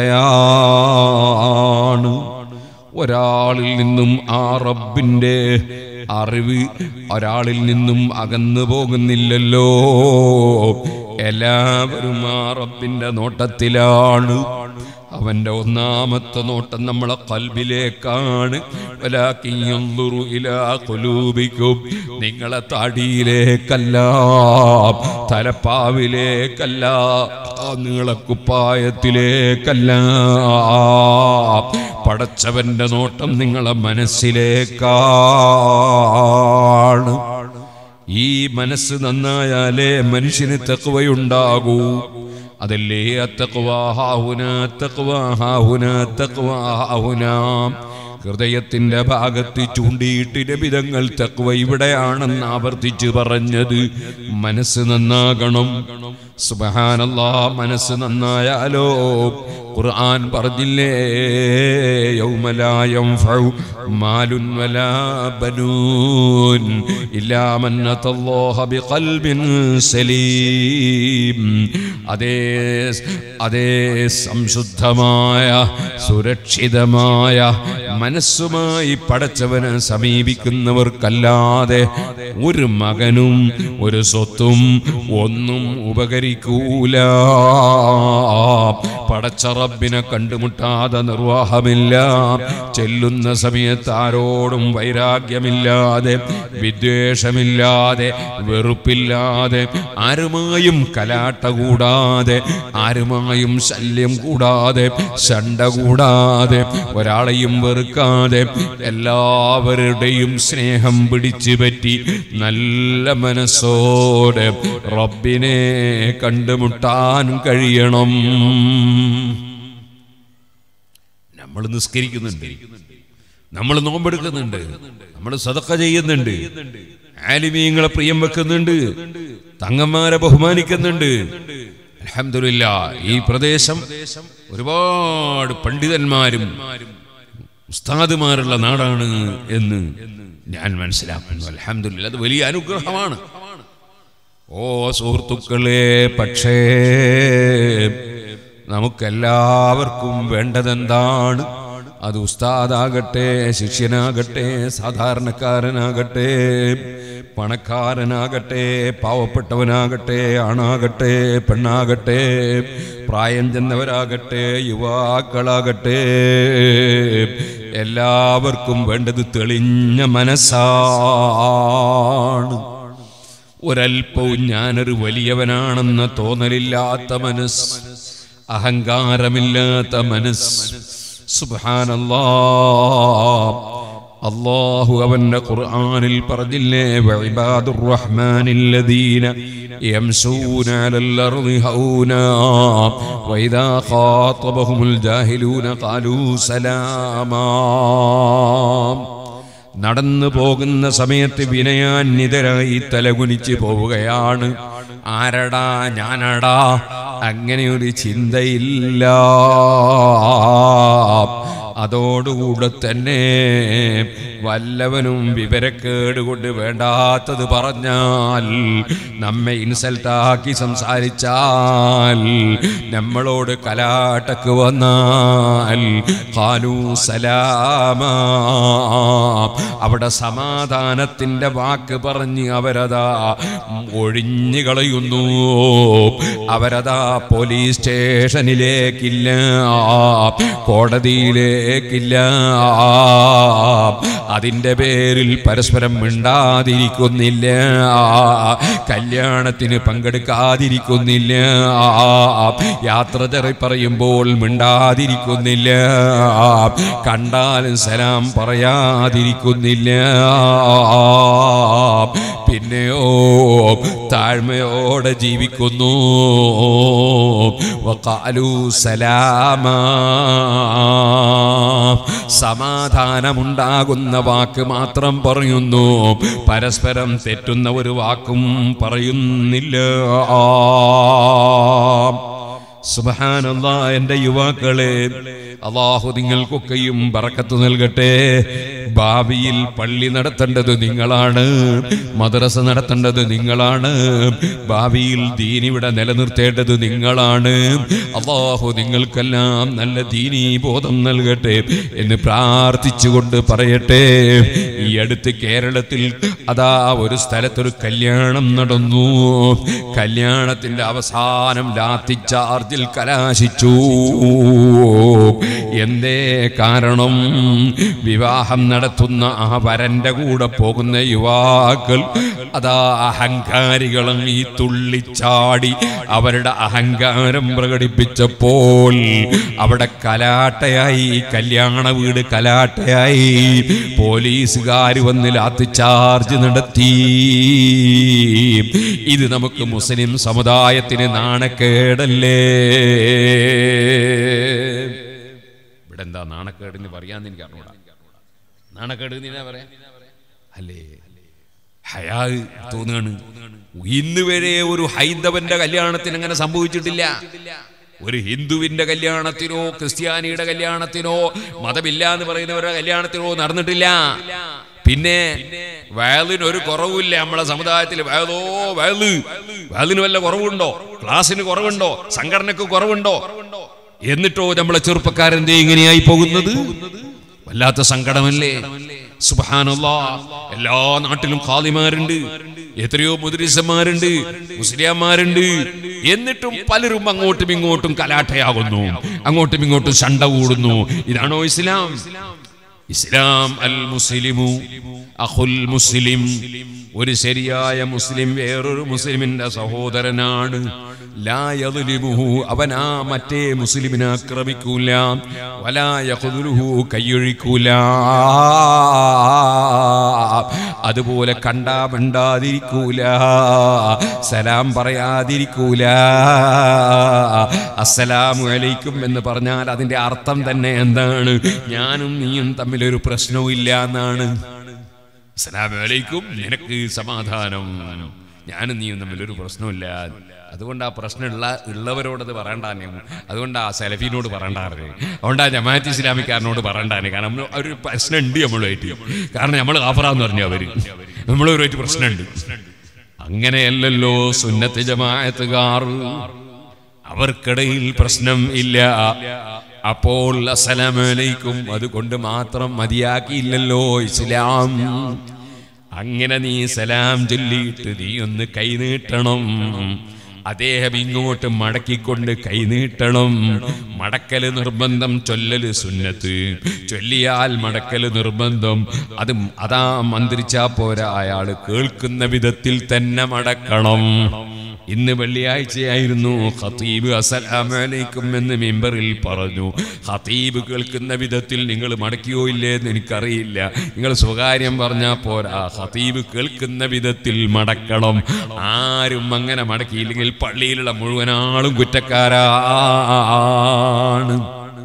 കൂടെയാണ് ഒരാളിൽ നിന്നും ആ റബ്ബിന്റെ അറിവ് ഒരാളിൽ നിന്നും അകന്നു പോകുന്നില്ലല്ലോ എല്ലാവരും ആ റബ്ബിന്റെ നോട്ടത്തിലാണ് അവന്റെ ഒന്നാമത്തെ നോട്ടം നമ്മളെ കൽബിലേക്കാണ് വലാകിൻ യൻദുറു ഇലാ ഖുലൂബിക്കും നിങ്ങളെ താടിയിലേക്കല്ല തലപ്പാവിലേക്കല്ല നിങ്ങളെ കുപ്പായത്തിലേക്കല്ല പടച്ചവന്റെ നോട്ടം നിങ്ങളെ മനസ്സിലേക്കാണ് ഈ മനസ്സ് നന്നായാലേ മനുഷ്യന് തെക്കുവയുണ്ടാകൂ അതല്ലേ അത്തക്വാഹാഹുന തക്വാഹാഹുന തക്വാഹാഹുന ഹൃദയത്തിന്റെ ഭാഗത്ത് ചൂണ്ടിയിട്ട് രബിതങ്ങൾ തക്വ ഇവിടെയാണെന്ന് ആവർത്തിച്ച് പറഞ്ഞത് മനസ്സ് നന്നാകണം സുബഹാനല്ലാ മനസ്സ് നന്നായാലോ ഖുർആൻ പറഞ്ഞില്ലേ യൗമലായം മാലുൻ വലാ ബനൂൻ ഇല്ലാ മൻ അത്തല്ലാഹ ബിഖൽബിൻ സലീം അതേ അതേ സംശുദ്ധമായ സുരക്ഷിതമായ മനസ്സുമായി പടച്ചവനെ സമീപിക്കുന്നവർക്കല്ലാതെ ഒരു മകനും ഒരു സ്വത്തും ഒന്നും ഉപകരിക്കൂല പടച്ച റബ്ബിനെ കണ്ടുമുട്ടാതെ നിർവാഹമില്ല ചെല്ലുന്ന സമയത്ത് ആരോടും വൈരാഗ്യമില്ലാതെ വിദ്വേഷമില്ലാതെ വെറുപ്പില്ലാതെ ആരുമായും കലാട്ട കൂടാതെ ആരുമായും ശല്യം കൂടാതെ ശണ്ട കൂടാതെ ഒരാളെയും വെറുക്കാതെ എല്ലാവരുടെയും സ്നേഹം പിടിച്ചു പറ്റി നല്ല മനസ്സോടെ റബ്ബിനെ കണ്ടുമുട്ടാൻ കഴിയണം നമ്മൾ നിസ്കരിക്കുന്നുണ്ട് നമ്മൾ നോമ്പെടുക്കുന്നുണ്ട് നമ്മൾ സതക്ക ചെയ്യുന്നുണ്ട് ആലിമീങ്ങളെ പ്രിയം വെക്കുന്നുണ്ട് തങ്ങന്മാരെ ബഹുമാനിക്കുന്നുണ്ട് അൽഹംദുലില്ലാ ഈ പ്രദേശം ഒരുപാട് പണ്ഡിതന്മാരും ഉസ്താദുമാരുള്ള നാടാണ് എന്ന് ഞാൻ മനസ്സിലാക്കുന്നു അൽഹംദുലില്ലാ അത് വലിയ അനുഗ്രഹമാണ് ഓ സുഹൃത്തുക്കളെ പക്ഷേ നമുക്കെല്ലാവർക്കും വേണ്ടതെന്താണ് അത് ഉസ്താദാകട്ടെ ശിഷ്യനാകട്ടെ സാധാരണക്കാരനാകട്ടെ പണക്കാരനാകട്ടെ പാവപ്പെട്ടവനാകട്ടെ ആണാകട്ടെ പെണ്ണാകട്ടെ പ്രായം ചെന്നവരാകട്ടെ യുവാക്കളാകട്ടെ എല്ലാവർക്കും വേണ്ടത് തെളിഞ്ഞ മനസ്സാണ് ഒരൽപ്പവും ഞാനൊരു വലിയവനാണെന്ന തോന്നലില്ലാത്ത മനസ്സ് അഹങ്കാരമില്ലാത്ത മനസ്സ് സുബ്ഹാനല്ലാ അള്ളാഹു അവന്റെ ഖുർആനിൽ പറഞ്ഞില്ലേ വഇബാദുർ റഹ്മാനില്ലദീന യംശൂന അലൽ അർളി ഹൗനാ വഇദാ ഖാതബഹുമുൽ ജാഹിലൂന ഖാലൂ സലാമാ നടന്നു പോകുന്ന സമയത്ത് വിനയാന്യതരായി തലകുനിച്ച് പോവുകയാണ് ആരടാ ഞാനടാ അങ്ങനെ ഒരു ചിന്തയില്ല അതോടുകൂടെ തന്നെ വല്ലവനും വിവരക്കേട് കൊണ്ട് വേണ്ടാത്തത് പറഞ്ഞാൽ നമ്മെ ഇൻസൾട്ടാക്കി സംസാരിച്ചാൽ നമ്മളോട് കലാട്ടക്ക് വന്നാൽ ഖാലൂ സലാമാ അവിടെ സമാധാനത്തിന്റെ വാക്ക് പറഞ്ഞ് അവരതാ ഒഴിഞ്ഞു കളയുന്നു അവരതാ പോലീസ് സ്റ്റേഷനിലേക്കില്ല കോടതിയിലേക്കില്ല അതിന്റെ പേരിൽ പരസ്പരം മിണ്ടാതിരിക്കുന്നില്ല കല്യാണത്തിന് പങ്കെടുക്കാതിരിക്കുന്നില്ല യാത്ര ചെറി പറയുമ്പോൾ മിണ്ടാതിരിക്കുന്നില്ല കണ്ടാലും സലാം പറയാതിരിക്കുന്നില്ല പിന്നെയോ താഴ്മയോടെ ജീവിക്കുന്നു വഖാലു സലാമാ സമാധാനമുണ്ടാകുന്ന വാക്ക് മാത്രം പറയുന്നു പരസ്പരം തെറ്റുന്ന ഒരു വാക്കും പറയുന്നില്ല സുബഹാനല്ല എന്റെ യുവാക്കളെ അള്ളാഹു നിങ്ങൾക്കൊക്കെയും ബറക്കത്ത് നൽകട്ടെ ഭാവിയിൽ പള്ളി നടത്തേണ്ടത് നിങ്ങളാണ് മദ്രസ നടത്തേണ്ടത് നിങ്ങളാണ് ഭാവിയിൽ ദീനിവിടെ നിലനിർത്തേണ്ടത് നിങ്ങളാണ് അള്ളാഹു നിങ്ങൾക്കെല്ലാം നല്ല ദീനീ ബോധം നൽകട്ടെ എന്ന് പ്രാർത്ഥിച്ചുകൊണ്ട് പറയട്ടെ ഈ അടുത്ത് കേരളത്തിൽ അതാ ഒരു സ്ഥലത്തൊരു കല്യാണം നടന്നു കല്യാണത്തിന്റെ അവസാനം ലാത്തി ചാർജ് ഡിസ്ചാർജിൽ കലാശിച്ചു എന്തേ കാരണം വിവാഹം നടത്തുന്ന ആ വരന്റെ കൂടെ പോകുന്ന യുവാക്കൾ അതാ അഹങ്കാരികളും ഈ തുള്ളിച്ചാടി അവരുടെ അഹങ്കാരം പ്രകടിപ്പിച്ചപ്പോൾ അവിടെ കലാട്ടയായി കല്യാണ വീട് കലാട്ടയായി പോലീസുകാർ വന്ന് ലാത്തി ചാർജ് നടത്തി ഇത് നമുക്ക് മുസ്ലിം സമുദായത്തിന് നാണക്കേടല്ലേ ഇവിടെ എന്താ നാണക്കേടെന്ന് പറയാന്ന് എനിക്ക് അറിഞ്ഞൂടാ നാണക്കേട് എന്ന് ഞാൻ പറയാം അല്ലേ ഹയാ തോന്നുകയാണ് ഇന്ന് വരെ ഒരു ഹൈന്ദവന്റെ കല്യാണത്തിന് അങ്ങനെ സംഭവിച്ചിട്ടില്ല ഒരു ഹിന്ദുവിന്റെ കല്യാണത്തിനോ ക്രിസ്ത്യാനിയുടെ കല്യാണത്തിനോ മതമില്ല എന്ന് പറയുന്നവരുടെ കല്യാണത്തിനോ നടന്നിട്ടില്ല പിന്നെ വയലിന് ഒരു കുറവില്ല നമ്മളെ സമുദായത്തിൽ വയലോ വയല് വയലിന് വല്ല കുറവുണ്ടോ ക്ലാസ്സിന് കുറവുണ്ടോ സംഘടനക്ക് കുറവുണ്ടോ എന്നിട്ടോ നമ്മളെ ചെറുപ്പക്കാരെന്തേ ഇങ്ങനെയായി പോകുന്നത് വല്ലാത്ത സങ്കടമല്ലേ സുബാനല്ലാ എല്ലാ നാട്ടിലും ഖാദിമാരുണ്ട് എത്രയോ മുദ്രിസന്മാരുണ്ട് മുസ്ലിംമാരുണ്ട് എന്നിട്ടും പലരും അങ്ങോട്ടും ഇങ്ങോട്ടും കലാട്ടയാകുന്നു അങ്ങോട്ടും ഇങ്ങോട്ടും ശണ്ട കൂടുന്നു ഇതാണോ ഇസ്ലാം ഇസ്ലാം അൽ മുസ്ലിമു അഹുൽ മുസ്ലിം ഒരു ശരിയായ മുസ്ലിം വേറൊരു മുസ്ലിമിന്റെ സഹോദരനാണ് ലാ യദ്ലിമുഹു അവൻ ആ മറ്റേ മുസ്ലിമിനെ ആക്രമിക്കൂല വലാ യഖ്ദുലുഹു കൈയൊഴിക്കൂല അതുപോലെ കണ്ടാ മിണ്ടാതിരിക്കൂല സലാം പറയാതിരിക്കൂല അസ്സലാമു അലൈക്കും എന്ന് പറഞ്ഞാൽ അതിന്റെ അർത്ഥം തന്നെ എന്താണ് ഞാനും നീയും തമ്മിലൊരു പ്രശ്നവും ഇല്ല എന്നാണ് അസ്സലാമു അലൈക്കും നിനക്ക് സമാധാനം ഞാനും നീയും തമ്മിലൊരു പ്രശ്നമില്ല അതുകൊണ്ട് ആ പ്രശ്നമുള്ള ഉള്ളവരോടത് പറയണ്ടാനെ അതുകൊണ്ട് ആ സെലഫീനോട് പറയണ്ടാറ് അതുകൊണ്ട് ആ ജമാഅത്ത് ഇസ്ലാമിക്കാരനോട് പറയണ്ടാനെ കാരണം നമ്മള് ഒരു പ്രശ്നം ഉണ്ട് നമ്മളുമായിട്ട് കാരണം നമ്മൾ ആഫറാന്ന് പറഞ്ഞു അവര് നമ്മളൊരുമായിട്ട് പ്രശ്നമുണ്ട് അങ്ങനെയല്ലല്ലോ സുന്നത്ത് ജമാഅത്തുകാർ അവർക്കിടയിൽ പ്രശ്നം ഇല്ല അപ്പോൾ അസലാമലൈക്കും അതുകൊണ്ട് മാത്രം മതിയാക്കിയില്ലല്ലോ ഇസ്ലാം അങ്ങനെ നീ സലാം ചൊല്ലിയിട്ട് നീ ഒന്ന് കൈനീട്ടണം അദ്ദേഹം ഇങ്ങോട്ട് മടക്കിക്കൊണ്ട് കൈനീട്ടണം മടക്കല് നിർബന്ധം ചൊല്ലല് സുന്നത്ത് ചൊല്ലിയാൽ മടക്കല് നിർബന്ധം അത് അതാ മന്ത്രിച്ചാ പോരാ അയാള് കേൾക്കുന്ന വിധത്തിൽ തന്നെ മടക്കണം ഇന്ന് വെള്ളിയാഴ്ചയായിരുന്നു ഖത്തീബ് അസലാമലൈക്കും എന്ന് മെമ്പറിൽ പറഞ്ഞു ഖത്തീബ് കേൾക്കുന്ന വിധത്തിൽ നിങ്ങൾ മടക്കിയോ ഇല്ലേ എന്ന് എനിക്കറിയില്ല നിങ്ങൾ സ്വകാര്യം പറഞ്ഞാൽ പോരാ ഖത്തീബ് കേൾക്കുന്ന വിധത്തിൽ മടക്കണം ആരും അങ്ങനെ മടക്കിയില്ലെങ്കിൽ പള്ളിയിലുള്ള മുഴുവൻ ആളും കുറ്റക്കാരാണ്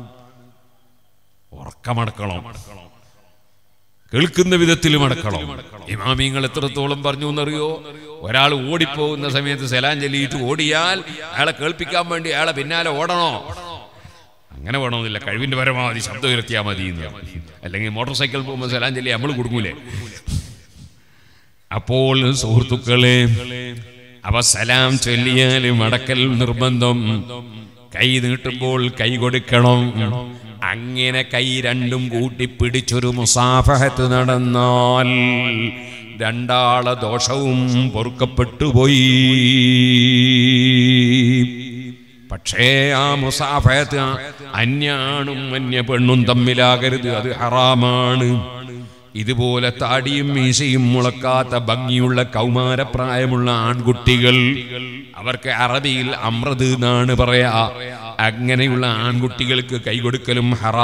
ഉറക്കമടക്കണം കേൾക്കുന്ന വിധത്തിൽ മടക്കണം ഇമാമിങ്ങൾ എത്രത്തോളം പറഞ്ഞു എന്നറിയോ ഒരാൾ ഓടിപ്പോകുന്ന സമയത്ത് സലാം ചൊല്ലിയിട്ട് ഓടിയാൽ അയാളെ കേൾപ്പിക്കാൻ വേണ്ടി അയാളെ പിന്നാലെ ഓടണോ അങ്ങനെ വേണമെന്നില്ല കഴിവിന്റെ പരമാവധി ശബ്ദം ഉയർത്തിയാൽ മതി എന്ന് അല്ലെങ്കിൽ മോട്ടോർ സൈക്കിൾ പോകുമ്പോൾ സലാം ചൊല്ലി നമ്മൾ കൊടുങ്ങൂലേ അപ്പോൾ സുഹൃത്തുക്കളെ അവ സലാം ചൊല്ലിയാൽ മടക്കൽ നിർബന്ധം കൈ നീട്ടുമ്പോൾ കൈ കൊടുക്കണം അങ്ങനെ കൈ രണ്ടും കൂട്ടി പിടിച്ചൊരു മുസാഫഹത്ത് നടന്നാൽ രണ്ടാളെ ദോഷവും പൊറുക്കപ്പെട്ടു പോയി പക്ഷേ ആ മുസാഫഹത്ത് അന്യാണും അന്യ പെണ്ണും തമ്മിലാകരുത് അത് ഹറാമാണ് ഇതുപോലെ താടിയും മീശയും മുളക്കാത്ത ഭംഗിയുള്ള കൗമാരപ്രായമുള്ള ആൺകുട്ടികൾ അവർക്ക് അറബിയിൽ അമ്രത് എന്നാണ് പറയാ അങ്ങനെയുള്ള ആൺകുട്ടികൾക്ക് കൈകൊടുക്കലും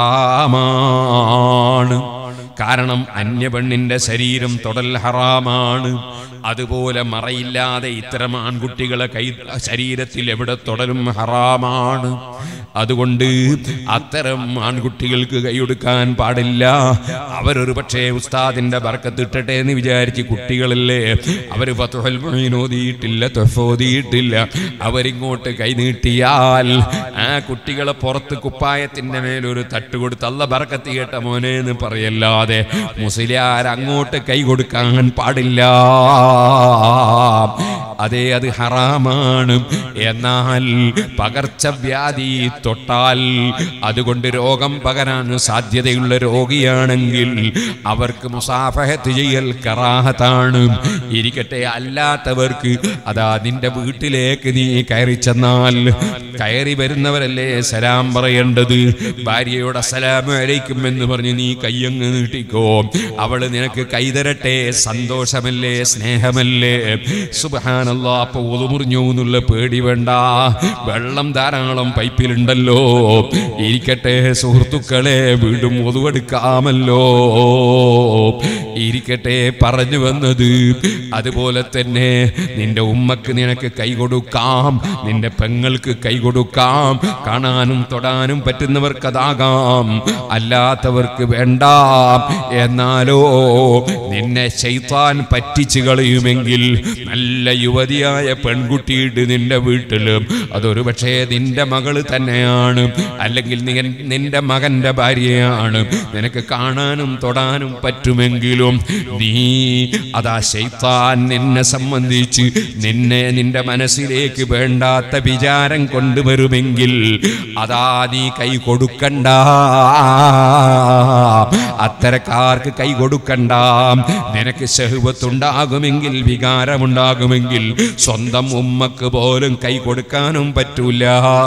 ഹറാമാണ് കാരണം അന്യപെണ്ണിന്റെ ശരീരം തൊടൽ ഹറാമാണ് അതുപോലെ മറയില്ലാതെ ഇത്തരം ആൺകുട്ടികളെ കൈ ശരീരത്തിൽ എവിടെ തൊടലും ഹറാമാണ് അതുകൊണ്ട് അത്തരം ആൺകുട്ടികൾക്ക് കൈയൊടുക്കാൻ പാടില്ല അവരൊരു പക്ഷേ ഉസ്താദിന്റെ ബർക്കത്തിട്ടട്ടെ എന്ന് വിചാരിച്ച് കുട്ടികളല്ലേ അവര് ഫത്തുഹൽ മുഈൻ ഓതിയിട്ടില്ല തൊഫ് ഓതിയിട്ടില്ല അവരിങ്ങോട്ട് കൈനീട്ടിയാൽ ആ കുട്ടികളെ പുറത്ത് കുപ്പായത്തിന്റെ മേലൊരു തട്ട് കൊടുത്ത് അല്ല ബർക്കത്ത് കേട്ട മോനെ എന്ന് പറയല്ലാതെ മുസ്ലിയാർ അങ്ങോട്ട് കൈ കൊടുക്കാൻ പാടില്ല അതേ അത് ഹറാമാണ് എന്നാൽ പകർച്ചവ്യാധി തൊട്ടാൽ അതുകൊണ്ട് രോഗം പകരാൻ സാധ്യതയുള്ള രോഗിയാണെങ്കിൽ അവർക്ക് മുസാഫഹത്ത് ചെയ്യൽ കറാഹത്താണ് ഇരിക്കട്ടെ അല്ലാത്തവർക്ക് അതാ നിന്റെ വീട്ടിലേക്ക് നീ കയറി ചെന്നാൽ കയറി വരുന്നവരല്ലേ സലാം പറയേണ്ടത് ഭാര്യയോട് അസലാം അലൈക്കും എന്ന് പറഞ്ഞ് നീ കയ്യങ്ങ് നീട്ടിക്കോ അവള് നിനക്ക് കൈതരട്ടെ സന്തോഷമല്ലേ സ്നേഹമല്ലേ സുബഹാനല്ലോ അപ്പൊ ഒതുമുറിഞ്ഞു എന്നുള്ള പേടി വേണ്ട വെള്ളം ധാരാളം പൈപ്പിലുണ്ടല്ലോ ഇരിക്കട്ടെ സുഹൃത്തുക്കളെ വീണ്ടും ഒതുവെടുക്കാമല്ലോ ഇരിക്കട്ടെ പറഞ്ഞു വന്നത് അതുപോലെ തന്നെ നിന്റെ ഉമ്മക്ക് നിനക്ക് കൈ കൊടുക്കാം നിന്റെ പെങ്ങൾക്ക് കൈ കൊടുക്കാം കാണാനും തൊടാനും പറ്റുന്നവർക്ക് അതാകാം അല്ലാത്തവർക്ക് വേണ്ട എന്നാലോ നിന്നെ ശൈത്താൻ പറ്റിച്ചു കളയുമെങ്കിൽ നല്ല യുവതിയായ പെൺകുട്ടിയിട്ട് നിന്റെ വീട്ടിലും അതൊരു പക്ഷേ നിന്റെ മകള് തന്നെയാണ് അല്ലെങ്കിൽ നീ നിന്റെ മകന്റെ ഭാര്യയാണ് നിനക്ക് കാണാനും തൊടാനും പറ്റുമെങ്കിലും നീ അതാ ശൈത്താൻ നിന്നെ സംബന്ധിച്ച് നിന്നെ നിന്റെ മനസ്സിലേക്ക് വേണ്ടാത്ത വിചാരം കൊണ്ടുവരുമെങ്കിൽ അതാ നീ കൈ കൊടുക്കണ്ട അത്തരക്കാർക്ക് കൈ കൊടുക്കണ്ട നിനക്ക് ശഹുവത്തുണ്ടാകുമെങ്കിൽ വികാരമുണ്ടാകുമെങ്കിൽ സ്വന്തം ഉമ്മക്ക് പോലും കൈ കൊടുക്കാനും പറ്റൂല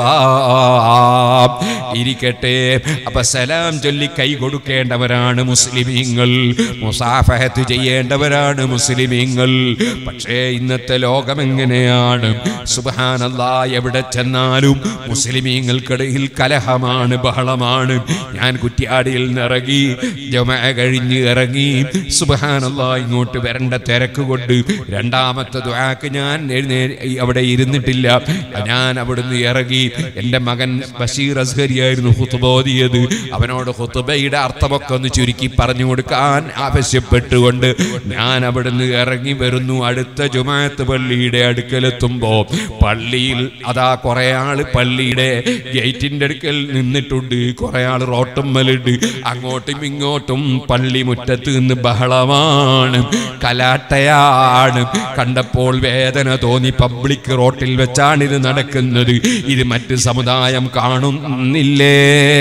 ഇരിക്കട്ടെ അപ്പൊ സലാം ചൊല്ലി കൈ കൊടുക്കേണ്ടവരാണ് മുസ്ലിമീങ്ങൾ മുസാഫഹത്ത് ചെയ്യേണ്ടവരാണ് മുസ്ലിമീങ്ങൾ പക്ഷേ ഇന്നത്തെ ലോകം എങ്ങനെയാണ് സുബാനല്ല എവിടെ ചെന്നാലും മുസ്ലിമീങ്ങൾക്കിടയിൽ കലഹമാണ് ബഹളമാണ് ഞാൻ കുറ്റ്യാടിയിൽ നിറങ്ങി ജമ കഴിഞ്ഞ് ഇറങ്ങി സുബാനല്ല ഇങ്ങോട്ട് വരേണ്ട തിരക്ക് കൊണ്ട് രണ്ടാമത്തെ ദ്വാക്ക് ഞാൻ എഴുന്നേ അവിടെ ഇരുന്നിട്ടില്ല ഞാൻ അവിടുന്ന് ഇറങ്ങി എൻ്റെ മകൻ ബഷീർ അസ്ഹരിയായിരുന്നു ഹുത്തുബോധിയത് അവനോട് ഹുത്തുബയുടെ അർത്ഥമൊക്കെ ഒന്ന് ചുരുക്കി പറഞ്ഞു കൊടുക്കാൻ ആവശ്യപ്പെട്ടുകൊണ്ട് ഞാൻ അവിടുന്ന് ഇറങ്ങി വരുന്നു അടുത്ത ജുമാത്ത് പള്ളിയുടെ അടുക്കലെത്തുമ്പോ പള്ളിയിൽ അതാ കുറെ ആള് പള്ളിയുടെ ഗേറ്റിന്റെ അടുക്കൽ നിന്നിട്ടുണ്ട് കുറെ ആള് റോട്ടുമ്മലുണ്ട് അങ്ങോട്ടും ഇങ്ങോട്ടും പള്ളി മുറ്റത്ത് നിന്ന് ബഹളമാണ് കലാട്ടയാണ് കണ്ടപ്പോൾ വേദന തോന്നി പബ്ലിക് റോട്ടിൽ വെച്ചാണ് ഇത് നടക്കുന്നത് ഇത് മറ്റ് സമുദായം കാണുന്നില്ലേ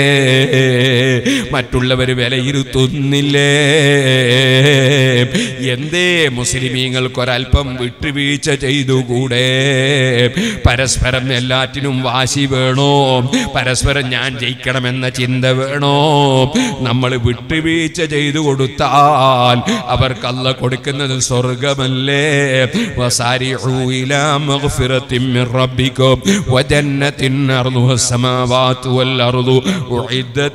മറ്റുള്ളവർ വിലയിരുത്തുന്നില്ലേ എന്തേ മുസ്ലിമീങ്ങൾക്കൊരൽപ്പം വിട്ടുവീഴ്ച ചെയ്തുകൂടെ പരസ്പരം എല്ലാറ്റിനും വാശി വേണോ പരസ്പരം ഞാൻ ജയിക്കണമെന്ന ചിന്ത വേണോ നമ്മൾ വിട്ടുവീഴ്ച ചെയ്തു കൊടുത്താൽ അവർക്കല്ല കൊടുക്കുന്നത് സ്വർഗമല്ലേ വസാരിഉ ഇലാ മഗ്ഫിറത്തിൻ മിൻ റബ്ബിക്കും വജന്നത്തിൻ അർളുഹ السماوات والأرض أعدت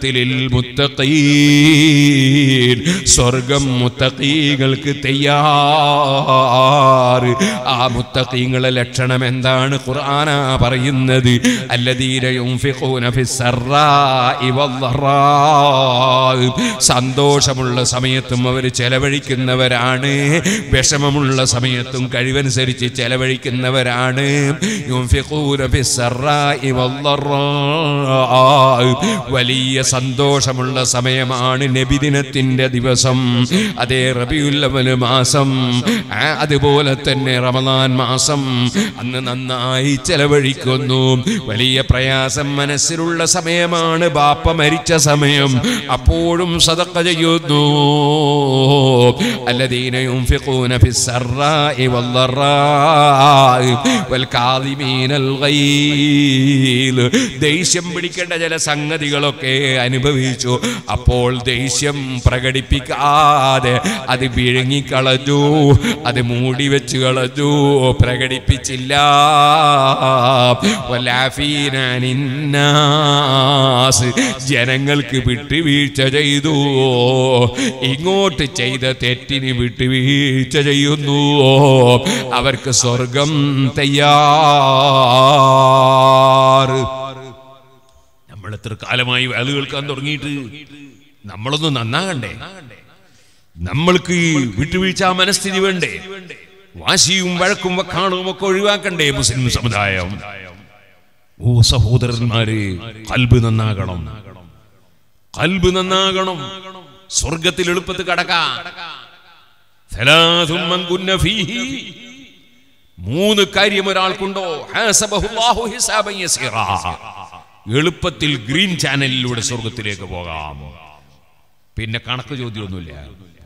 للمتقين സ്വർഗം മുത്തഖീങ്ങൾക്ക് തയ്യാർ ആ മുത്തഖീങ്ങളെ ലക്ഷണം എന്താണ് ഖുർആന പറയുന്നത് അല്ലദീന യുൻഫിഖൂന ഫിസ്സറാഇ വദ്ദറാഇ സന്തോഷമുള്ള സമയത്തും അവർ ചെലവഴിക്കുന്നവരാണ് വിഷമമുള്ള സമയത്തും കഴിവനുസരിച്ച് ചെലവഴിക്കുന്നവരാണ് യുൻഫിഖൂന ഫിസ്സറാഇ വദ്ദറാഇ വലിയ സന്തോഷമുള്ള സമയമാണ് നബിദിനത്തിന്റെ ദിവസം അതേ റബിയുല്ലവൽ മാസം ആ, അതുപോലെ തന്നെ റമദാൻ മാസം അന്ന് നന്നായി ചെലവഴിക്കുന്നു വലിയ പ്രയാസം മനസ്സിലുള്ള സമയമാണ് ബാപ്പ മരിച്ച സമയം അപ്പോഴും സദക്ക ചെയ്യുന്നു الذين ينفقون في السراء والضراء والكاظمين الغيظ ദേഷ്യം പിടിക്കേണ്ട ചില സംഗതികളൊക്കെ അനുഭവിച്ചു അപ്പോൾ ദേഷ്യം പ്രകടിപ്പിക്കാതെ അത് വിഴുങ്ങിക്കളഞ്ഞു അത് മൂടി വെച്ച് കളഞ്ഞു പ്രകടിപ്പിച്ചില്ല വലാഫീന അനിന്നാസ്. ജനങ്ങൾക്ക് വിട്ടുവീഴ്ച ചെയ്തു ഇങ്ങോട്ട് ചെയ്ത തെറ്റിന് വിട്ടുവീഴ്ച ചെയ്യുന്നു അവർക്ക് സ്വർഗം തയ്യാറ് നമ്മൾ എത്ര കാലമായി വേല കേൾക്കാൻ തുടങ്ങിയിട്ട് നമ്മളൊന്ന് നന്നാകണ്ടേ നമ്മൾക്ക് ഈ വിട്ടുവീഴ്ച മനസ്ഥിതി വേണ്ടേ വാശിയും വഴക്കും വക്കാണും ഒക്കെ ഒഴിവാക്കണ്ടേ മുസ്ലിം സമുദായം ഓ സഹോദരന്മാര് കൽബ് നന്നാകണം കൽബ് നന്നാകണം സ്വർഗത്തിൽ എളുപ്പത്തിൽ കടക്കാം ثلاث من كن فيه മൂന്ന് കാര്യം ഒരാൾക്കുണ്ടോ ഹാസബഹുല്ലാഹു ഹിസാബൻ യസീറാ. എളുപ്പത്തിൽ ഗ്രീൻ ചാനലിലൂടെ സ്വർഗത്തിലേക്ക് പോകാം പിന്നെ കണക്ക് ചോദ്യമൊന്നുമില്ല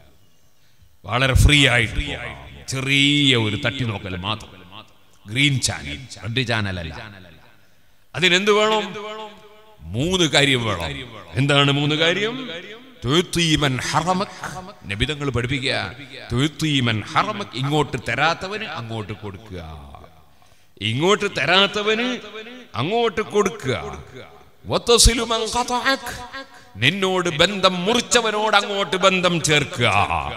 വളരെ ഫ്രീ ആയിട്ട് പോകാം. ചെറിയ ഒരു തട്ടി നോക്കൽ മാത്രം ഗ്രീൻ ചാനൽ റെഡ് ചാനലല്ല അതിനെന്ത് വേണം മൂന്ന് കാര്യം വേണം എന്താണ് മൂന്ന് കാര്യം തുഴുത്തീമൻ ഹറമക്. നബിതങ്ങൾ പഠിപ്പിക്കുക തുഴുത്തീമൻ ഹറമക് ഇങ്ങോട്ട് തരാത്തവന് അങ്ങോട്ട് കൊടുക്കുക ഇങ്ങോട്ട് തരാത്തവന് അങ്ങോട്ട് കൊടുക്കുക വത്തസിലു മൻ ഖതഅക്. നിന്നോട് ബന്ധം മുറിച്ചവനോട് അങ്ങോട്ട് ബന്ധം ചേർക്കുക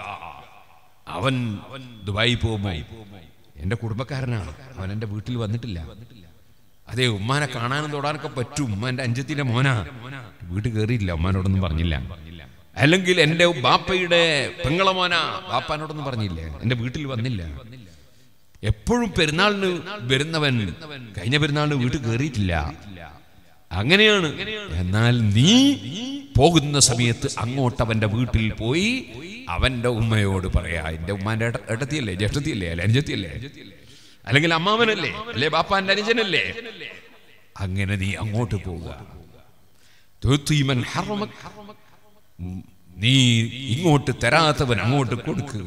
അവൻ ദുബായി പോകുമ്പോ എന്റെ കുടുംബക്കാരനാണ് അവൻ എന്റെ വീട്ടിൽ വന്നിട്ടില്ല അതെ ഉമ്മാനെ കാണാനും തൊടാനൊക്കെ പറ്റും ഉമ്മ എന്റെ അഞ്ചത്തിന്റെ മോനാ വീട്ടിൽ കയറിയില്ല ഉമ്മാനോടൊന്നും പറഞ്ഞില്ല അല്ലെങ്കിൽ എന്റെ ബാപ്പയുടെ പെങ്ങളെ മോനാ ബാപ്പാനോടൊന്നും പറഞ്ഞില്ലേ എന്റെ വീട്ടിൽ വന്നില്ല എപ്പോഴും പെരുന്നാളിന് വരുന്നവൻ കഴിഞ്ഞ പെരുന്നാളിന് വീട്ടിൽ കയറിയിട്ടില്ല അങ്ങനെയാണ് എന്നാൽ നീ പോകുന്ന സമയത്ത് അങ്ങോട്ട് അവന്റെ വീട്ടിൽ പോയി അവന്റെ ഉമ്മയോട് പറയാ എന്റെ ഉമ്മാന്റെ ഏട്ട- ഏട്ടത്തിയല്ലേ ജ്യേഷ്ഠത്തിയല്ലേ അല്ലെ അനുജത്തിയല്ലേ അല്ലെങ്കിൽ അമ്മാവനല്ലേ അല്ലെ ബാപ്പാന്റെ അനുജനല്ലേ അങ്ങനെ നീ അങ്ങോട്ട് പോവുക തുഴുത്തീമൻ ഹറമക്. ഉം, നീ ഇങ്ങോട്ട് തരാത്തവൻ അങ്ങോട്ട് കൊടുക്കുക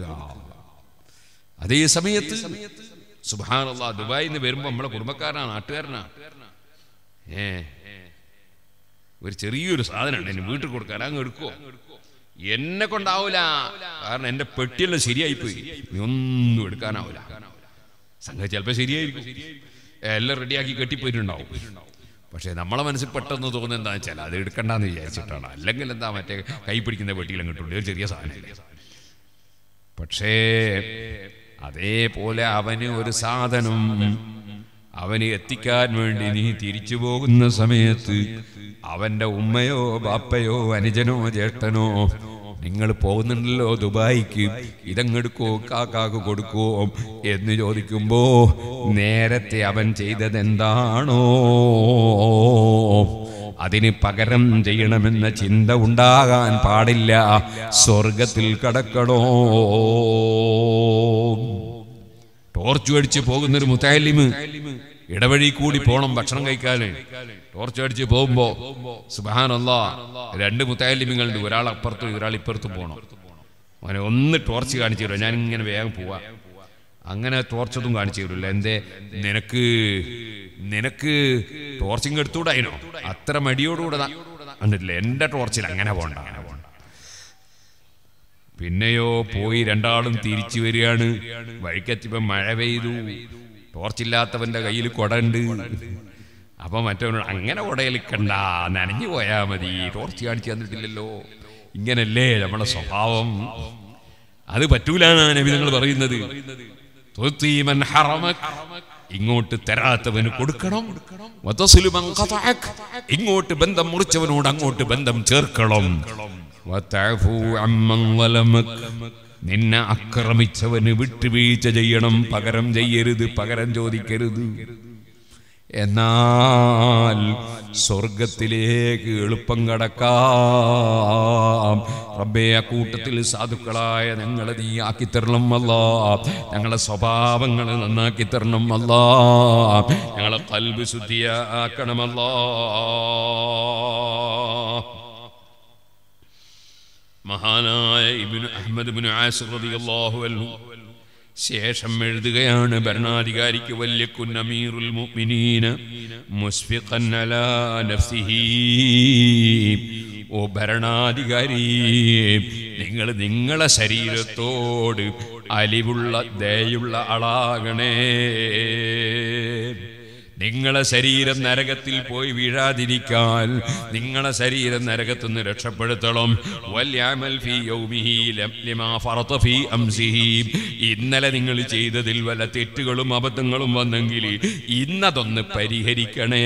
അതേ സമയത്ത് സുബാനുള്ള ദുബായിൽ നിന്ന് വരുമ്പോ നമ്മളെ കുടുംബക്കാരനാ നാട്ടുകാരനാ ഏ ഒരു ചെറിയൊരു സാധനമുണ്ട് എന്നെ വീട്ടിൽ കൊടുക്കാൻ അങ്ങ് എടുക്കോ എന്നെ കൊണ്ടാവൂല കാരണം എന്റെ പെട്ടിയെല്ലാം ശരിയായി പോയി നീ ഒന്നും എടുക്കാനാവൂല സംഗതി ചിലപ്പോ ശരിയായിരിക്കും എല്ലാം റെഡിയാക്കി കെട്ടിപ്പോയിട്ടുണ്ടാവും പക്ഷെ നമ്മളെ മനസ്സിൽ പെട്ടെന്ന് തോന്നുന്നത് എന്താ വെച്ചാൽ അത് എടുക്കണ്ടെന്ന് വിചാരിച്ചിട്ടാണ് അല്ലെങ്കിൽ എന്താ മറ്റേ കൈ പിടിക്കുന്ന പെട്ടിയിൽ അങ്ങോട്ടുണ്ട് ഒരു ചെറിയ സാധനമില്ല പക്ഷേ അതേപോലെ അവന് ഒരു സാധനം അവന് എത്തിക്കാൻ വേണ്ടി നീ തിരിച്ചു പോകുന്ന സമയത്ത് അവന്റെ ഉമ്മയോ ബാപ്പയോ അനുജനോ ജ്യേഷ്ഠനോ നിങ്ങൾ പോകുന്നുണ്ടല്ലോ ദുബായിക്ക് ഇതങ്ങെടുക്കോ കാക്കാക്ക് കൊടുക്കോ എന്ന് ചോദിക്കുമ്പോ നേരത്തെ അവൻ ചെയ്തത് എന്താണോ അതിന് പകരം ചെയ്യണമെന്ന ചിന്ത ഉണ്ടാകാൻ പാടില്ല സ്വർഗത്തിൽ കടക്കണോ ടോർച്ച് അടിച്ച് പോകുന്നൊരു മുത്താലിമ് ഇടവഴി കൂടി പോണം ഭക്ഷണം കഴിക്കാന് ടോർച്ച് അടിച്ച് പോകുമ്പോ സുബാനല്ല രണ്ട് മുത്താലിമിങ്ങളുണ്ട് ഒരാൾ അപ്പുറത്തും ഒരാൾ ഇപ്പുറത്തും പോണം അവനെ ഒന്ന് ടോർച്ച് കാണിച്ചു തരുമോ ഞാൻ ഇങ്ങനെ വേഗം പോവാ അങ്ങനെ ടോർച്ചൊന്നും കാണിച്ചു തരില്ല എന്തേ നിനക്ക് നിനക്ക് ടോർച്ചിങ് എടുത്തുകൂടായിനോ അത്ര മടിയോടുകൂടെ ദാ- കണ്ടിട്ടില്ലേ എന്റെ ടോർച്ചിൽ അങ്ങനെ പോണ്ട അങ്ങനെ പോണ്ട പിന്നെയോ പോയി രണ്ടാളും തിരിച്ചു വരികയാണ് വഴിക്കെത്തിയപ്പോ മഴ പെയ്തു ടോർച്ചില്ലാത്തവന്റെ കയ്യിൽ കൊടണ്ട് അപ്പൊ മറ്റവനോട് അങ്ങനെ കൊടയിലിക്കണ്ട നനഞ്ഞു പോയാ മതി ടോർച്ച് കാണിച്ചു തന്നിട്ടില്ലല്ലോ ഇങ്ങനല്ലേ നമ്മളെ സ്വഭാവം അത് പറ്റൂലാണ് നബി നിങ്ങൾ പറയുന്നത് തുത്തീമൻ ഹറമക്. ഇങ്ങോട്ട് തരാത്തവന് കൊടുക്കണം വതസിലു മൻ ഖതഅക്. ഇങ്ങോട്ട് ബന്ധം മുറിച്ചവനോട് അങ്ങോട്ട് ബന്ധം ചേർക്കണം വതഅഫു അമ്മൻ ളലമക്. നിന്നെ ആക്രമിച്ചവന് വിട്ടുവീഴ്ച ചെയ്യണം പകരം ചെയ്യരുത് പകരം ചോദിക്കരുത് എന്നാൽ സ്വർഗത്തിലേക്ക് എളുപ്പം കടക്കാം റബ്ബേ ആ കൂട്ടത്തിൽ സാധുക്കളായ ഞങ്ങളെ നീ ആക്കി തരണം അല്ല ഞങ്ങളെ സ്വഭാവങ്ങൾ നന്നാക്കി തരണം അല്ല ഞങ്ങളെ കൽബ് ശുദ്ധിയാക്കണമല്ല മഹാനായ ഇബ്നു അഹ്മദ് ഇബ്നു ആസിർ റളിയല്ലാഹു അൻഹു ശേഷം എഴുതുകയാണ് ഭരണാധികാരിക്ക് വല്യക്കുൻ അമീറുൽ മുഅ്മിനീന മുസ്ഫിഖൻ അലാ നഫ്സിഹി ഓ ഭരണാധികാരി നിങ്ങൾ നിങ്ങളെ ശരീരത്തോട് അലിവുള്ള ദയുള്ള ആളാകണേ നിങ്ങളെ ശരീരം നരകത്തിൽ പോയി വീഴാതിരിക്കാൻ നിങ്ങളെ ശരീരം നരകത്തിൽ നിന്ന് രക്ഷപ്പെടുത്തണം വല്യാമൽ ഫീ യൗമിഹി ലം- ലിമാ ഫറത ഫീ അംസിഹി. ഇന്നലെ നിങ്ങൾ ചെയ്തതിൽ വല്ല തെറ്റുകളും അബദ്ധങ്ങളും വന്നെങ്കിൽ ഇന്നതൊന്ന് പരിഹരിക്കണേ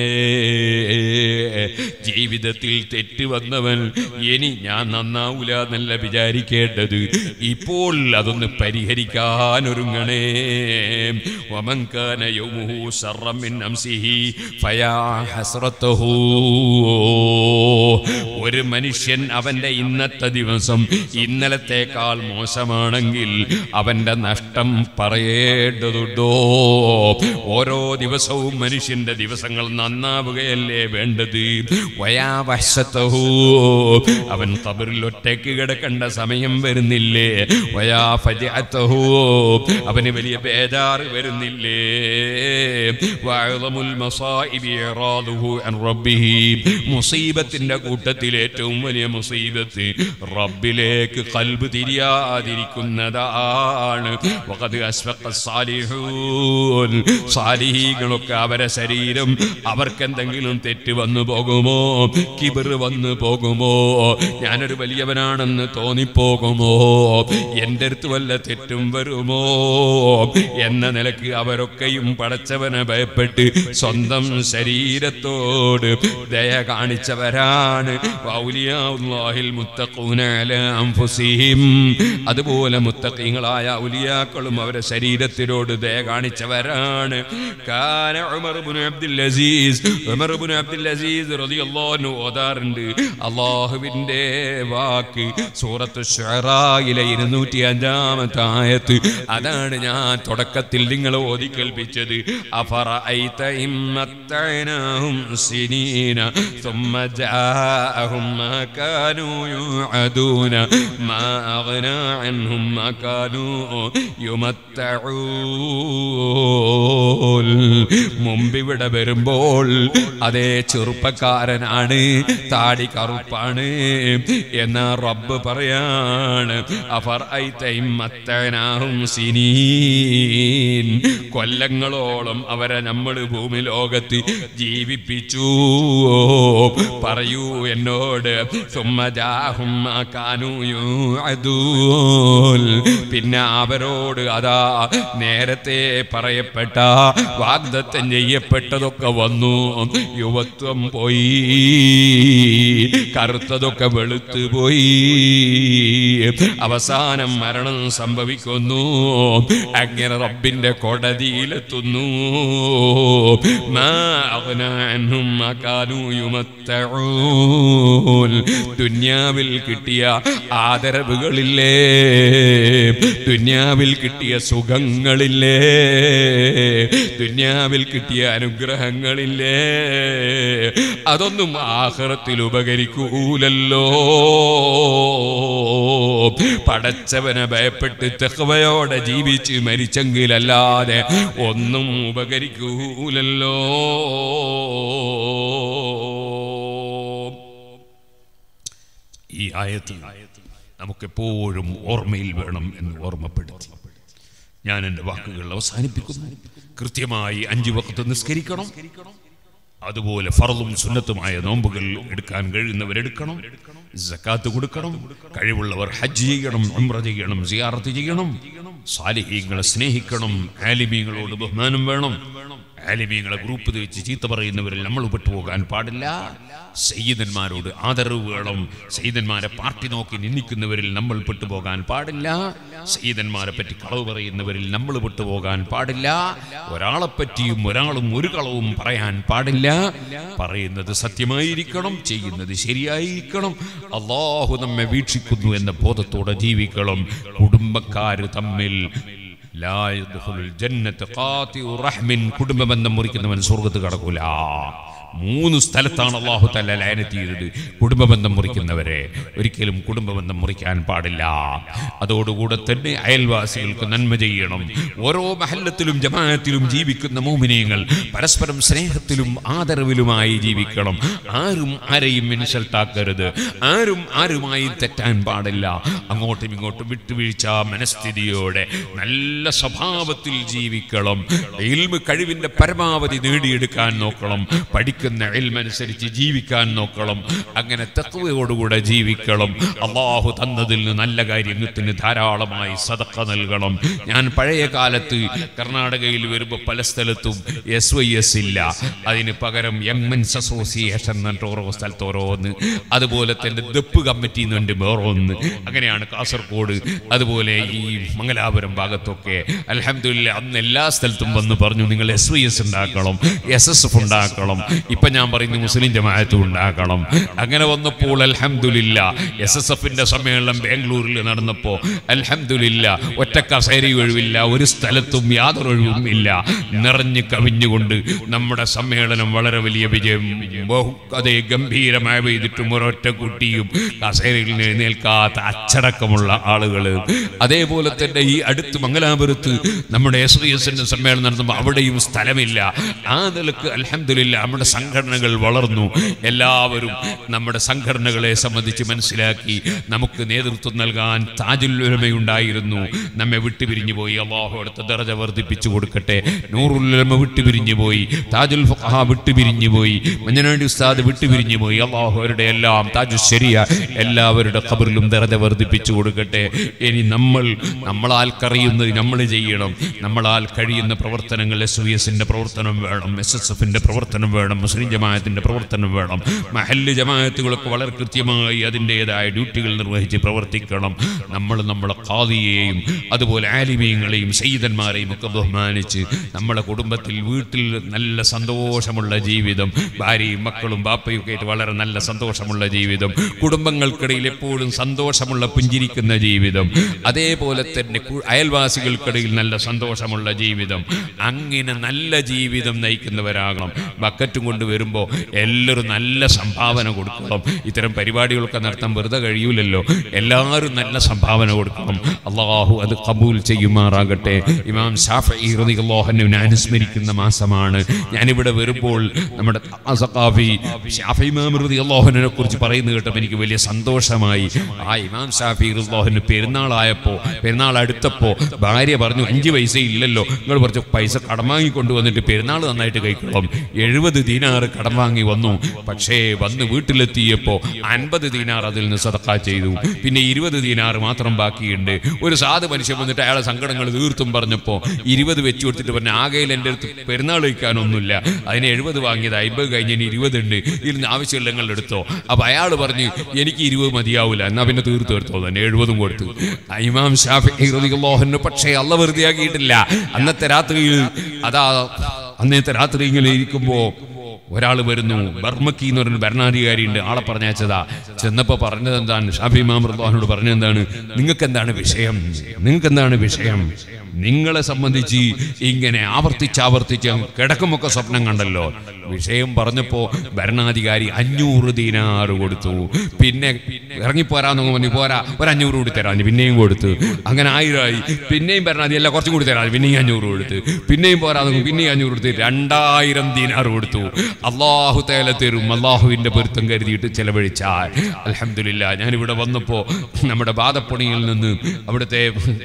ജീവിതത്തിൽ തെറ്റ് വന്നവൻ ഇനി ഞാൻ നന്നാവൂല എന്നല്ല വിചാരിക്കേണ്ടത് ഇപ്പോൾ അതൊന്ന് പരിഹരിക്കാൻ ഒരുങ്ങണേ വമൻ കാന യൗമുഹു ശർറം മിൻ അംസിഹി നഫ്സിഹി ഫയാ ഹസ്റത്തഹു ഒരു മനുഷ്യൻ അവന്റെ ഇന്നത്തെ ദിവസം ഇന്നലത്തേക്കാൾ മോശമാണെങ്കിൽ അവന്റെ നഷ്ടം പറയേണ്ടതുണ്ടോ ഓരോ ദിവസവും മനുഷ്യന്റെ ദിവസങ്ങൾ നന്നാവുകയല്ലേ വേണ്ടത് വയാവശത്തഹൂ അവൻ കബറിൽ ഒറ്റയ്ക്ക് കിടക്കേണ്ട സമയം വരുന്നില്ലേ വയാ ഫജഅത്തഹൂ അവന് വലിയ ബേജാറ് വരുന്നില്ലേ വഅളമുൽ മസായിബി ഇറാദുഹു അൻ റബ്ബിഹി മുസീബത്തിന്റെ കൂട്ടത്തിൽ ഏറ്റവും വലിയ മുസീബത്ത് റബ്ബിലേക്ക് കൽബ് തിരിയാതിരിക്കുന്നതാണ് വഖദ് അസ്ഫഖ സാലിഹൂൻ സാലിഹീകളൊക്കെ അവരെ ശരീരം അവർക്ക് എന്തെങ്കിലും തെറ്റ് വന്നു പോകുമോ കിബർ വന്നു പോകുമോ ഞാനൊരു വലിയവനാണെന്ന് തോന്നിപ്പോകുമോ എൻ്റെ അടുത്ത് വല്ല തെറ്റും വരുമോ എന്ന നിലക്ക് അവരൊക്കെയും പടച്ചവനെ ഭയപ്പെട്ട് സ്വന്തം ശരീരത്തോട് ദയ കാണിച്ചവരാണ് ഔലിയാഉല്ലാഹിൽ മുത്തഖൂന അലാ അൻഫുസിഹിം അതുപോലെ മുത്തഖീങ്ങളായ ഔലിയാക്കളും അവരുടെ ശരീരത്തിനോട് ദയ കാണിച്ചവരാണ് കാന ഉമർ ഇബ്നു അബ്ദുൽ അസീസ് ഉമർ ഇബ്നു അബ്ദുൽ അസീസ് റളിയല്ലാഹു അൻഹു ഓതാറുണ്ട് അള്ളാഹുവിൻ്റെ വാക്ക് സൂറത്ത് ഷുഅറായിലെ ഇരുന്നൂറ്റി അഞ്ചാമത്തെ ആയത്ത് അതാണ് ഞാൻ തുടക്കത്തിൽ നിങ്ങൾ ഓതി കേൾപ്പിച്ചത് അഫറഅയ്ത ഇമ്മത്തഅനാഹും സിനീന ثم جاءهم ما كانوا يوعدون ما أغنى عنهم ما كانوا يمتعون മുമ്പിവിടെ വരുമ്പോൾ അതേ ചെറുപ്പക്കാരനാണ് താടി കറുപ്പാണ് എന്ന റബ്ബ് പറയാണ് അഫർ ഐത്തൈമത്തനാഹും സിനീൻ കൊല്ലങ്ങളോളം അവരെ നമ്മൾ ഭൂമി ലോകത്ത് ജീവിപ്പിച്ചു പറയൂ എന്നോട് സുമ്മജാഹും കാനു യൂഅദൂൻ. പിന്നെ അവരോട് അതാ നേരത്തെ പറയപ്പെട്ട വാഗ്ദത്തം ചെയ്യപ്പെട്ടതൊക്കെ വന്നു യുവത്വം പോയി കറുത്തതൊക്കെ വെളുത്തു പോയി അവസാനം മരണം സംഭവിക്കുന്നു അങ്ങനെ റബ്ബിന്റെ കോടതിയിലെത്തുന്നു മാ അഗ്നാ അൻഹും മാ കാനൂ യുമത്തഊൻ. ദുന്യാവിൽ കിട്ടിയ ആദരവുകളില്ലേ ദുന്യാവിൽ കിട്ടിയ സുഖങ്ങളില്ലേ ദുന്യാവിൽ കിട്ടിയ അനുഗ്രഹങ്ങളില്ലേ അതൊന്നും ആഹ്റത്തിൽ ഉപകരിക്കൂലല്ലോ പടച്ചവനെ ഭയപ്പെട്ട് തെഹവയോടെ ജീവിച്ച് മരിച്ചെങ്കിലല്ലാതെ ഒന്നും ഉപകരിക്കൂലല്ലോ ഈ ആയത്ത് നമുക്കെപ്പോഴും ഓർമ്മയിൽ വേണം എന്ന് ഓർമ്മപ്പെടുത്തി ഞാൻ എൻ്റെ വാക്കുകൾ അവസാനിപ്പിക്കുന്നു കൃത്യമായി അഞ്ചു വക്കത്ത് നിസ്കരിക്കണം അതുപോലെ ഫറലും സുന്നത്തുമായ നോമ്പുകൾ എടുക്കാൻ കഴിയുന്നവരെടുക്കണം സക്കാത്ത് കൊടുക്കണം കഴിവുള്ളവർ ഹജ്ജ് ചെയ്യണം ഉംറ ചെയ്യണം സിയാറത്ത് ചെയ്യണം സാലിഹീങ്ങളെ സ്നേഹിക്കണം ആലിമീങ്ങളോട് ബഹുമാനം വേണം ആലിമീങ്ങളെ ഗ്രൂപ്പ് തിരിച്ച് ചീത്ത പറയുന്നവരിൽ നമ്മൾ പെട്ടുപോകാൻ പാടില്ല സയ്യിദന്മാരോട് ആദരവ് വേണം സയ്യിദന്മാരെ പാർട്ടി നോക്കി നിന്ദിക്കുന്നവരിൽ നമ്മൾ പെട്ടുപോകാൻ പാടില്ല സയ്യിദന്മാരെ പറ്റി കളവ് പറയുന്നവരിൽ നമ്മൾ പെട്ടുപോകാൻ പാടില്ല ഒരാളെ പറ്റിയും ഒരാളും ഒരു കളവും പറയാൻ പാടില്ല പറയുന്നത് സത്യമായിരിക്കണം ചെയ്യുന്നത് ശരിയായിരിക്കണം അള്ളാഹു നമ്മെ വീക്ഷിക്കുന്നു എന്ന ബോധത്തോടെ ജീവിക്കണം കുടുംബക്കാര് തമ്മിൽ ലാ യദ്ഖുലുൽ ജന്നത്ത് ഖാതിഉ റഹ്മിൻ കുടുംബബന്ധം മുറിക്കുന്നവൻ സ്വർഗ്ഗത്ത് കടക്കൂല മൂന്ന് സ്ഥലത്താണ് അള്ളാഹു തല്ല ലയനത്ത് ചെയ്തത് കുടുംബബന്ധം മുറിക്കുന്നവരെ ഒരിക്കലും കുടുംബബന്ധം മുറിക്കാൻ പാടില്ല അതോടുകൂടെ തന്നെ അയൽവാസികൾക്ക് നന്മ ചെയ്യണം ഓരോ മഹല്ലത്തിലും ജമാഅത്തിലും ജീവിക്കുന്ന മോമിനിയങ്ങൾ പരസ്പരം സ്നേഹത്തിലും ആദരവിലുമായി ജീവിക്കണം ആരും ആരെയും ഇൻസൾട്ടാക്കരുത് ആരും ആരുമായി തെറ്റാൻ പാടില്ല അങ്ങോട്ടും ഇങ്ങോട്ടും വിട്ടുവീഴ്ച മനസ്ഥിതിയോടെ നല്ല സ്വഭാവത്തിൽ ജീവിക്കണം ഇൽമ് കഴിവിന്റെ പരമാവധി നേടിയെടുക്കാൻ നോക്കണം പഠിക്കാൻ പഠിക്കുന്ന ഇൽമനുസരിച്ച് ജീവിക്കാൻ നോക്കണം അങ്ങനെ തത്വയോടുകൂടെ ജീവിക്കണം അള്ളാഹു തന്നതിൽ നിന്ന് നല്ല കാര്യത്തിന് ധാരാളമായി സതക്ക നൽകണം ഞാൻ പഴയ കാലത്ത് കർണാടകയിൽ വരുമ്പോൾ പല സ്ഥലത്തും എസ് വൈ എസ് ഇല്ല അതിന് പകരം യങ്മെൻസ് അസോസിയേഷൻ എന്നിട്ട് ഓരോ സ്ഥലത്ത് ഓരോന്ന് അതുപോലെ തന്നെ ദപ്പ് കമ്മിറ്റി എന്നുണ്ട് വേറൊന്ന് അങ്ങനെയാണ് കാസർഗോഡ് അതുപോലെ ഈ മംഗലാപുരം ഭാഗത്തൊക്കെ അലഹമില്ല അന്ന് എല്ലാ സ്ഥലത്തും വന്ന് പറഞ്ഞു നിങ്ങൾ എസ് വൈ എസ് ഉണ്ടാക്കണം എസ് എസ് എഫ് ഉണ്ടാക്കണം ഇപ്പൊ ഞാൻ പറയുന്നു മുസ്ലിം ജമാഅത്തും ഉണ്ടാക്കണം അങ്ങനെ വന്നപ്പോൾ അൽഹംദുലില്ല എസ് എസ് എഫിന്റെ സമ്മേളനം ബാംഗ്ലൂരിൽ നടന്നപ്പോ അൽഹംദുലില്ല ഒറ്റ കസേര ഒഴിവില്ല ഒരു സ്ഥലത്തും യാതൊരു ഒഴിവും ഇല്ല നിറഞ്ഞു കവിഞ്ഞുകൊണ്ട് നമ്മുടെ സമ്മേളനം വളരെ വലിയ വിജയം ബഹു അതേ ഗംഭീരമായ പെയ്തിട്ടും ഒരൊറ്റ കുട്ടിയും കസേരയിൽ നിന്ന് എഴുന്നേൽക്കാത്ത അച്ചടക്കമുള്ള ആളുകൾ അതേപോലെ തന്നെ ഈ അടുത്ത് മംഗലാപുരത്ത് നമ്മുടെ എസ് ഡി എസിന്റെ സമ്മേളനം നടന്നപ്പോൾ അവിടെയും സ്ഥലമില്ല ആ നിലക്ക് അലഹമില്ല നമ്മുടെ സംഘടനകൾ വളർന്നു എല്ലാവരും നമ്മുടെ സംഘടനകളെ സംബന്ധിച്ച് മനസ്സിലാക്കി നമുക്ക് നേതൃത്വം നൽകാൻ താജുല്ലുലമയുണ്ടായിരുന്നു നമ്മെ വിട്ടുപിരിഞ്ഞു പോയി അള്ളാഹു അടുത്ത ദറജ വർദ്ധിപ്പിച്ചു കൊടുക്കട്ടെ നൂറുല്ലുലമ വിട്ടുപിരിഞ്ഞു പോയി താജുൽ ഫുഖഹ വിട്ടുപിരിഞ്ഞു പോയി മഞ്ഞനാടി ഉസ്താദ് വിട്ടുപിരിഞ്ഞു പോയി അള്ളാഹു അവരുടെ എല്ലാം താജു ശരിയ എല്ലാവരുടെ ഖബറിലും ദറജ വർദ്ധിപ്പിച്ചു കൊടുക്കട്ടെ ഇനി നമ്മൾ നമ്മളാൽ കഴിയുന്നത് നമ്മൾ ചെയ്യണം നമ്മളാൽ കഴിയുന്ന പ്രവർത്തനങ്ങൾ എസ് വി എസിന്റെ പ്രവർത്തനം വേണം എസ് എസ് എഫിന്റെ പ്രവർത്തനം വേണം മുസ്ലിം ജമാഅത്തിന്റെ പ്രവർത്തനം വേണം മഹല്ല് ജമാഅത്തുകളൊക്കെ വളരെ കൃത്യമായി അതിൻ്റെതായ ഡ്യൂട്ടികൾ നിർവഹിച്ച് പ്രവർത്തിക്കണം നമ്മൾ നമ്മളെ ഖാദിയെയും അതുപോലെ ആലിമീങ്ങളെയും സയ്യിദന്മാരെയും ഒക്കെ ബഹുമാനിച്ച് നമ്മളെ കുടുംബത്തിൽ വീട്ടിൽ നല്ല സന്തോഷമുള്ള ജീവിതം ഭാര്യയും മക്കളും ബാപ്പയും ഒക്കെ ആയിട്ട് വളരെ നല്ല സന്തോഷമുള്ള ജീവിതം കുടുംബങ്ങൾക്കിടയിൽ എപ്പോഴും സന്തോഷമുള്ള പുഞ്ചിരിക്കുന്ന ജീവിതം അതേപോലെ തന്നെ കു- അയൽവാസികൾക്കിടയിൽ നല്ല സന്തോഷമുള്ള ജീവിതം അങ്ങനെ നല്ല ജീവിതം നയിക്കുന്നവരാകണം ബക്കറ്റും കൊണ്ട് വരുമ്പോൾ എല്ലാവരും നല്ല സംഭാവന കൊടുക്കണം ഇത്തരം പരിപാടികളൊക്കെ നടത്താൻ വെറുതെ കഴിയൂലല്ലോ എല്ലാവരും നല്ല സംഭാവന കൊടുക്കണം അള്ളാഹു അത് കബൂൽ ചെയ്യുമാറാകട്ടെ ഇമാം ഷാഫി റളിയല്ലാഹുവിനെ അനുസ്മരിക്കുന്ന മാസമാണ് ഞാനിവിടെ വരുമ്പോൾ നമ്മുടെ സഖാഫി ഷാഫി ഇമാം റളിയല്ലാഹുവിനെ കുറിച്ച് പറയുന്നത് കേട്ടപ്പോൾ എനിക്ക് വലിയ സന്തോഷമായി ആ ഇമാം ഷാഫി റളിയല്ലാഹുവിന് പെരുന്നാളായപ്പോൾ പെരുന്നാൾ അടുത്തപ്പോൾ ഭാര്യ പറഞ്ഞു അഞ്ച് പൈസ ഇല്ലല്ലോ നിങ്ങൾ കുറച്ച് പൈസ കടം വാങ്ങി കൊണ്ടുവന്നിട്ട് പെരുന്നാൾ നന്നായിട്ട് കഴിക്കണം എഴുപത് ദീനാറ് കടം വാങ്ങി വന്നു പക്ഷേ വന്ന് വീട്ടിലെത്തിയപ്പോൾ അൻപത് ദീനാർ അതിൽ നിന്ന് സദക്ക ചെയ്തു പിന്നെ ഇരുപത് ദീനാർ മാത്രം ബാക്കിയുണ്ട് ഒരു സാധു മനുഷ്യൻ വന്നിട്ട് അയാളെ സങ്കടങ്ങൾ തീർത്തും പറഞ്ഞപ്പോൾ ഇരുപത് വെച്ച് കൊടുത്തിട്ട് പറഞ്ഞു ആകെയിൽ എൻ്റെ അടുത്ത് പെരുന്നാൾ കഴിക്കാനൊന്നുമില്ല അതിന് എഴുപത് വാങ്ങിയത് അമ്പത് കഴിഞ്ഞ് ഇനി ഇരുപതുണ്ട് ഇതിന് ആവശ്യമില്ല നിങ്ങൾ എടുത്തോ അപ്പൊ അയാൾ പറഞ്ഞു എനിക്ക് ഇരുപത് മതിയാവില്ല എന്നാ പിന്നെ തീർത്ത് എടുത്തോ തന്നെ എഴുപതും കൊടുത്തു ആ ഇമാം ഷാഫി റളിയല്ലാഹുവിന് പക്ഷേ അല്ല വെറുതെ ആക്കിയിട്ടില്ല അന്നത്തെ രാത്രിയിൽ അതാ അന്നത്തെ രാത്രി ഇങ്ങനെ ഇരിക്കുമ്പോ ഒരാൾ വരുന്നു ബർമക്കി എന്ന് പറയുന്ന ഭരണാധികാരിയുണ്ട് ആളെ പറഞ്ഞയച്ചതാ ചെന്നപ്പോ പറഞ്ഞത് എന്താണ് ഷാഫി ഇമാം റളിയല്ലാഹുവിനോട് പറഞ്ഞത് എന്താണ് നിങ്ങൾക്ക് എന്താണ് വിഷയം നിങ്ങൾക്ക് എന്താണ് വിഷയം നിങ്ങളെ സംബന്ധിച്ച് ഇങ്ങനെ ആവർത്തിച്ച് ആവർത്തിച്ച് കിടക്കുമൊക്കെ സ്വപ്നം കണ്ടല്ലോ വിഷയം പറഞ്ഞപ്പോ ഭരണാധികാരി അഞ്ഞൂറ് ദീനാറ് കൊടുത്തു പിന്നെ ഇറങ്ങിപ്പോരാന്ന് പറഞ്ഞു പോരാ ഒരു അഞ്ഞൂറ് കൂടി തരാം പിന്നെയും കൊടുത്തു അങ്ങനെ ആയിരമായി പിന്നെയും ഭരണാധികാരി അല്ല കുറച്ചും കൂടി തരാം പിന്നെയും അഞ്ഞൂറ് കൊടുത്ത് പിന്നെയും പോരാന്ന് പിന്നെയും അഞ്ഞൂറ് കൊടുത്ത് രണ്ടായിരം ദീനാറ് കൊടുത്തു അള്ളാഹു തേല തരും അള്ളാഹുവിന്റെ പൊരുത്തം കരുതിയിട്ട് ചെലവഴിച്ചാൽ അലഹമില്ല ഞാനിവിടെ വന്നപ്പോ നമ്മുടെ ബാധപ്പണിയിൽ നിന്ന് അവിടുത്തെ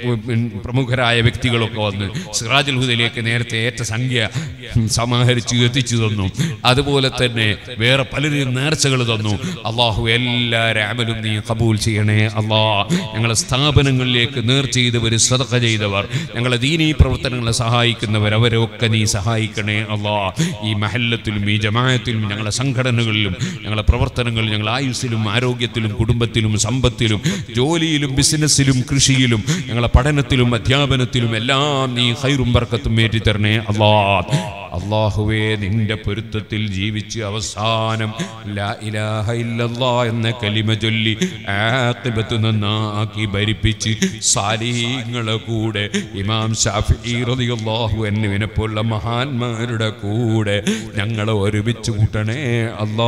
പ്രമുഖരായ വ്യക്തികളൊക്കെ വന്ന് സിറാജുൽ ഹുദയിലേക്ക് നേരത്തെ ഏറ്റ സംഖ്യ സമാഹരിച്ച് എത്തിച്ചു തന്നു അതുപോലെ തന്നെ വേറെ പലരും നേർച്ചകൾ തന്നു അള്ളാഹു എല്ലാ രാമലും നീ കബൂൽ ചെയ്യണേ അള്ളാ ഞങ്ങളെ സ്ഥാപനങ്ങളിലേക്ക് നേർ ചെയ്തവർ സദക്ക ചെയ്തവർ ഞങ്ങളെ ദീനീ പ്രവർത്തനങ്ങളെ സഹായിക്കുന്നവർ അവരൊക്കെ നീ സഹായിക്കണേ അള്ളാ ഈ മഹല്ലത്തിലും ഈ ജമായത്തിലും ഞങ്ങളെ സംഘടനകളിലും ഞങ്ങളെ പ്രവർത്തനങ്ങളിലും ഞങ്ങളെ ആയുസ്സിലും ആരോഗ്യത്തിലും കുടുംബത്തിലും സമ്പത്തിലും ജോലിയിലും ബിസിനസ്സിലും കൃഷിയിലും ഞങ്ങളെ പഠനത്തിലും അധ്യാപനത്തിലും എല്ലാം നീ ഹൈറും ബർക്കത്തും ഏറ്റിത്തരണേ അള്ളാ അള്ളാഹുവേ നിന്റെ പൊരുത്തത്തിൽ ജീവിച്ച് അവസാനം ലാ ഇലാഹ ഇല്ലല്ലാ എന്ന കലിമ ചൊല്ലി ആഖിബത്ത് നന്നാക്കി ഭരിപ്പിച്ച് സാലിഹീങ്ങളെ കൂടെ ഇമാം ഷാഫി റളിയല്ലാഹു അൻഹുവിനെ പോലുള്ള മഹാന്മാരുടെ കൂടെ ഞങ്ങളെ ഒരുമിച്ച് കൂട്ടണേ അല്ലാ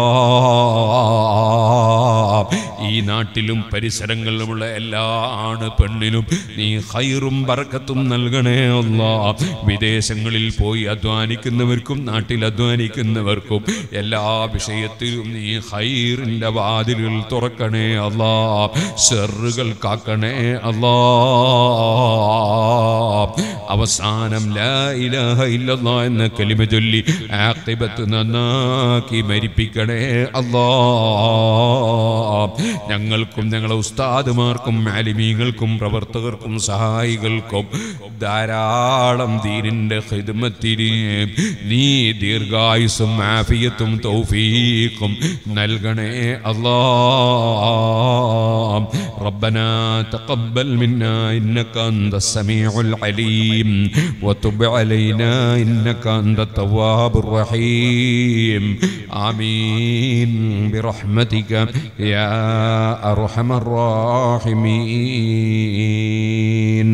ഈ നാട്ടിലും പരിസരങ്ങളിലുമുള്ള എല്ലാ ആണ് പെണ്ണിനും നീ ഹൈറും ബർക്കത്തും നൽകണേ അല്ലാ വിദേശങ്ങളിൽ പോയി അധ്വാനിക്കുന്ന അധ്വാനിക്കുന്നവർക്കും നാട്ടിൽ അധ്വാനിക്കുന്നവർക്കും എല്ലാ വിഷയത്തിലും നീ ഹൈറിന്റെ വാതിലുകൾ തുറക്കണേ അല്ലാ ഷെറുകൾ കാക്കണേ അല്ലാ അവസാനം ലാ ഇലാഹ ഇല്ലല്ലാ എന്ന കലിമ ചൊല്ലി ആഖിബത്ത് നന്നാക്കി മരിപ്പിക്കണേ അല്ലാ ഞങ്ങൾക്കും ഞങ്ങളെ ഉസ്താദുമാർക്കും മാലിമീങ്ങൾക്കും പ്രവർത്തകർക്കും സഹായികൾക്കും ധാരാളം ദീനിന്റെ ഹിദ്മത്തിന് നീ ദീർഘായുസും ആഫിയത്തും തൗഫീഖും നൽകണേ അല്ലാ ربنا تقبل منا إنك أنت السميع العليم وتب علينا إنك أنت التواب الرحيم آمين برحمتك يا أرحم الراحمين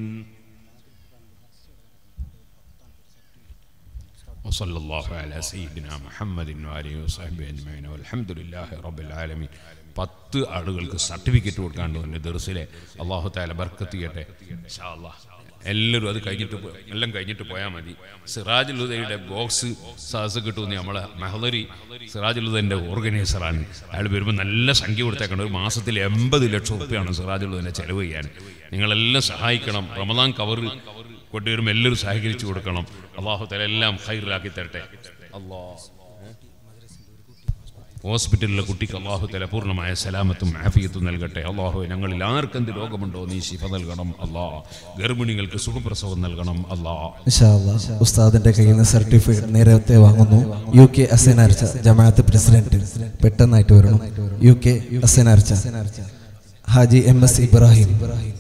وصلى الله على سيدنا محمد وآله وصحبه أجمعين والحمد لله رب العالمين പത്ത് ആളുകൾക്ക് സർട്ടിഫിക്കറ്റ് കൊടുക്കാണ്ട് എൻ്റെ ദർസിലെ അള്ളാഹു താല ബർക്കത്ത് ചെയ്യട്ടെ ഇൻഷാ അല്ലാഹ്. എല്ലാവരും അത് കഴിഞ്ഞിട്ട് പോ- എല്ലാം കഴിഞ്ഞിട്ട് പോയാൽ മതി സിറാജുൽ ഉദയുടെ ബോക്സ് സാഹസ് കിട്ടുമെന്ന് നമ്മളെ മെഹദരി സിറാജുൽ ഉദയൻ്റെ ഓർഗനൈസറാണ് അയാൾ വരുമ്പോൾ നല്ല സംഖ്യ കൊടുത്തേക്കണം ഒരു മാസത്തിൽ എൺപത് ലക്ഷം റുപ്യാണ് സിറാജുൽ ഉദയനെ ചെലവ് ചെയ്യാൻ നിങ്ങളെല്ലാം സഹായിക്കണം റമദാൻ കവർ കൊണ്ടുവരുമ്പോൾ എല്ലാവരും സഹകരിച്ചു കൊടുക്കണം അള്ളാഹു തല എല്ലാം ഹൈറിലാക്കി തരട്ടെ അള്ളാഹ് ഹോസ്പിറ്റലിലെ കുട്ടിക്ക് അള്ളാഹു തല പൂർണ്ണമായ സലാമത്തും ആഫിയത്തും നൽകട്ടെ അള്ളാഹു ഞങ്ങളിൽ ആർക്കെന്ത് രോഗമുണ്ടോ നീ ശിഫ നൽകണം അല്ലാ ഗർഭിണികൾക്ക് സുഖപ്രസവം നൽകണം അല്ലാ
ഇൻഷാ അല്ലാ. ഉസ്താദിന്റെ കയ്യിൽ നിന്ന് സർട്ടിഫിക്കറ്റ് നേരത്തെ വാങ്ങുന്നു യു കെ അസൈനാർച്ച ജമാഅത്ത് പ്രസിഡന്റ് പെട്ടെന്നായിട്ട് വരണം യു കെ അസൈനാർച്ച ഹാജി എം എസ് ഇബ്രാഹിം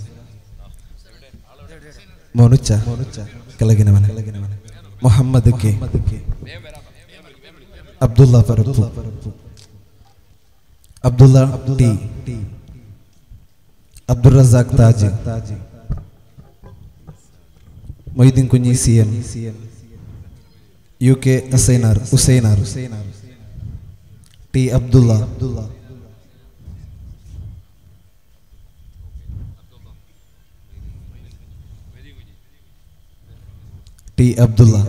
മോനുച്ച കലകിനവന മുഹമ്മദ് കെ അബ്ദുള്ള ഫറപ്പു Abdulla T Abdul Razak Taj Moideen Kunhi C M U K Asainar Husainar T Abdulla T Abdulla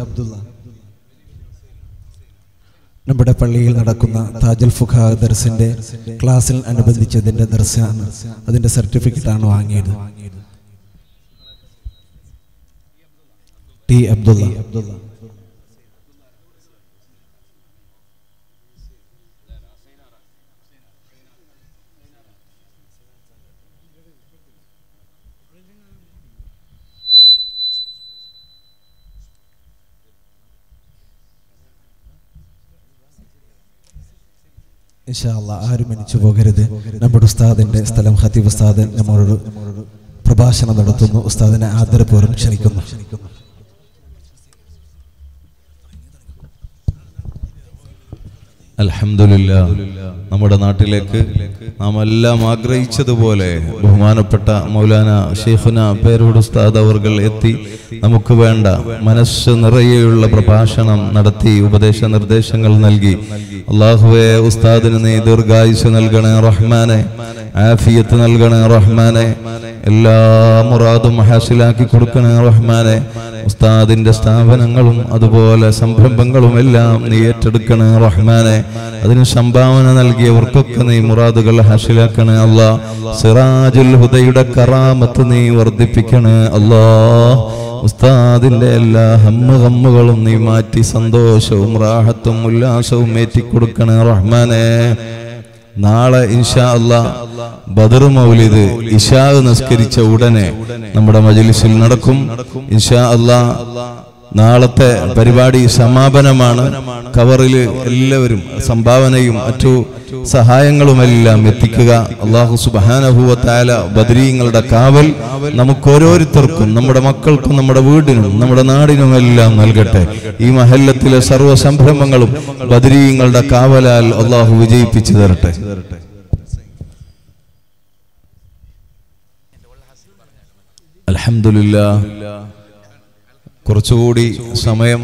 നമ്മുടെ പള്ളിയിൽ നടക്കുന്ന താജുൽ ഫുഖ ദർസിന്റെ ക്ലാസ്സിൽ അനുബന്ധിച്ചതിന്റെ ദർശനാണ് അതിന്റെ സർട്ടിഫിക്കറ്റ് ആണ് വാങ്ങിയത് ടി അബ്ദുള്ള ഇൻഷാ അല്ലാ, ആരും എണിച്ചു പോകരുത് നമ്മുടെ ഉസ്താദിന്റെ സ്ഥലം ഹത്തീബ് ഉസ്താദ് നമ്മളോട് പ്രഭാഷണം നടത്തുന്നു ഉസ്താദിനെ ആദരപൂർവ്വം ക്ഷണിക്കുന്നു
അൽഹംദുലില്ല നമ്മുടെ നാട്ടിലേക്ക് നാം എല്ലാം ആഗ്രഹിച്ചതുപോലെ ബഹുമാനപ്പെട്ട മൗലാന ഷെയ്ഖുന പേരോട് ഉസ്താദ് അവർകൾ എത്തി നമുക്ക് വേണ്ട മനസ്സ് നിറയെയുള്ള പ്രഭാഷണം നടത്തി ഉപദേശ നിർദ്ദേശങ്ങൾ നൽകി അള്ളാഹുവെ ഉസ്താദിന് നീ ദീർഘായുസ് നൽകണേ റഹ്മാനെ ആഫിയത്ത് നൽകണേ റഹ്മാനെ എല്ലാ മുറാദും ഹാസിലാക്കി കൊടുക്കണേ റഹ്മാനെ ഉസ്താദിന്റെ സ്ഥാപനങ്ങളും അതുപോലെ സംരംഭങ്ങളും എല്ലാം നീ ഏറ്റെടുക്കണേ റഹ്മാനെ അതിന് സംഭാവന നൽകിയവർക്കൊക്കെ നീ മുറാദുകൾ ഹാസിലാക്കണേ അല്ലാ സിറാജുൽ ഹുദയുടെ കറാമത്ത് നീ വർദ്ധിപ്പിക്കണേ അല്ലാ ഉസ്താദിന്റെ എല്ലാ ഹമ്മ ഹമ്മുകളും നീ മാറ്റി സന്തോഷവും റാഹത്തും ഉല്ലാസവും ഏറ്റിക്കൊടുക്കണേ റഹ്മാനെ നാളെ ഇൻഷാ അല്ലാ ബദർ മൗലിദ് ഇഷാ നിസ്കരിച്ച ഉടനെ നമ്മുടെ മജലിസിൽ നടക്കും ഇൻഷാ അല്ലാ നാളത്തെ പരിപാടി സമാപനമാണ് കവറിൽ എല്ലാവരും സംഭാവനയും മറ്റു സഹായങ്ങളുമെല്ലാം എത്തിക്കുക അള്ളാഹു സുബാനഹുവത്തായ ബദരീങ്ങളുടെ കാവൽ നമുക്ക് ഓരോരുത്തർക്കും നമ്മുടെ മക്കൾക്കും നമ്മുടെ വീടിനും നമ്മുടെ നാടിനുമെല്ലാം നൽകട്ടെ ഈ മഹല്ലത്തിലെ സർവ്വ സംരംഭങ്ങളും ബദരീങ്ങളുടെ കാവലാൽ അള്ളാഹു വിജയിപ്പിച്ചു തരട്ടെ അൽഹംദുലില്ല കുറച്ചുകൂടി സമയം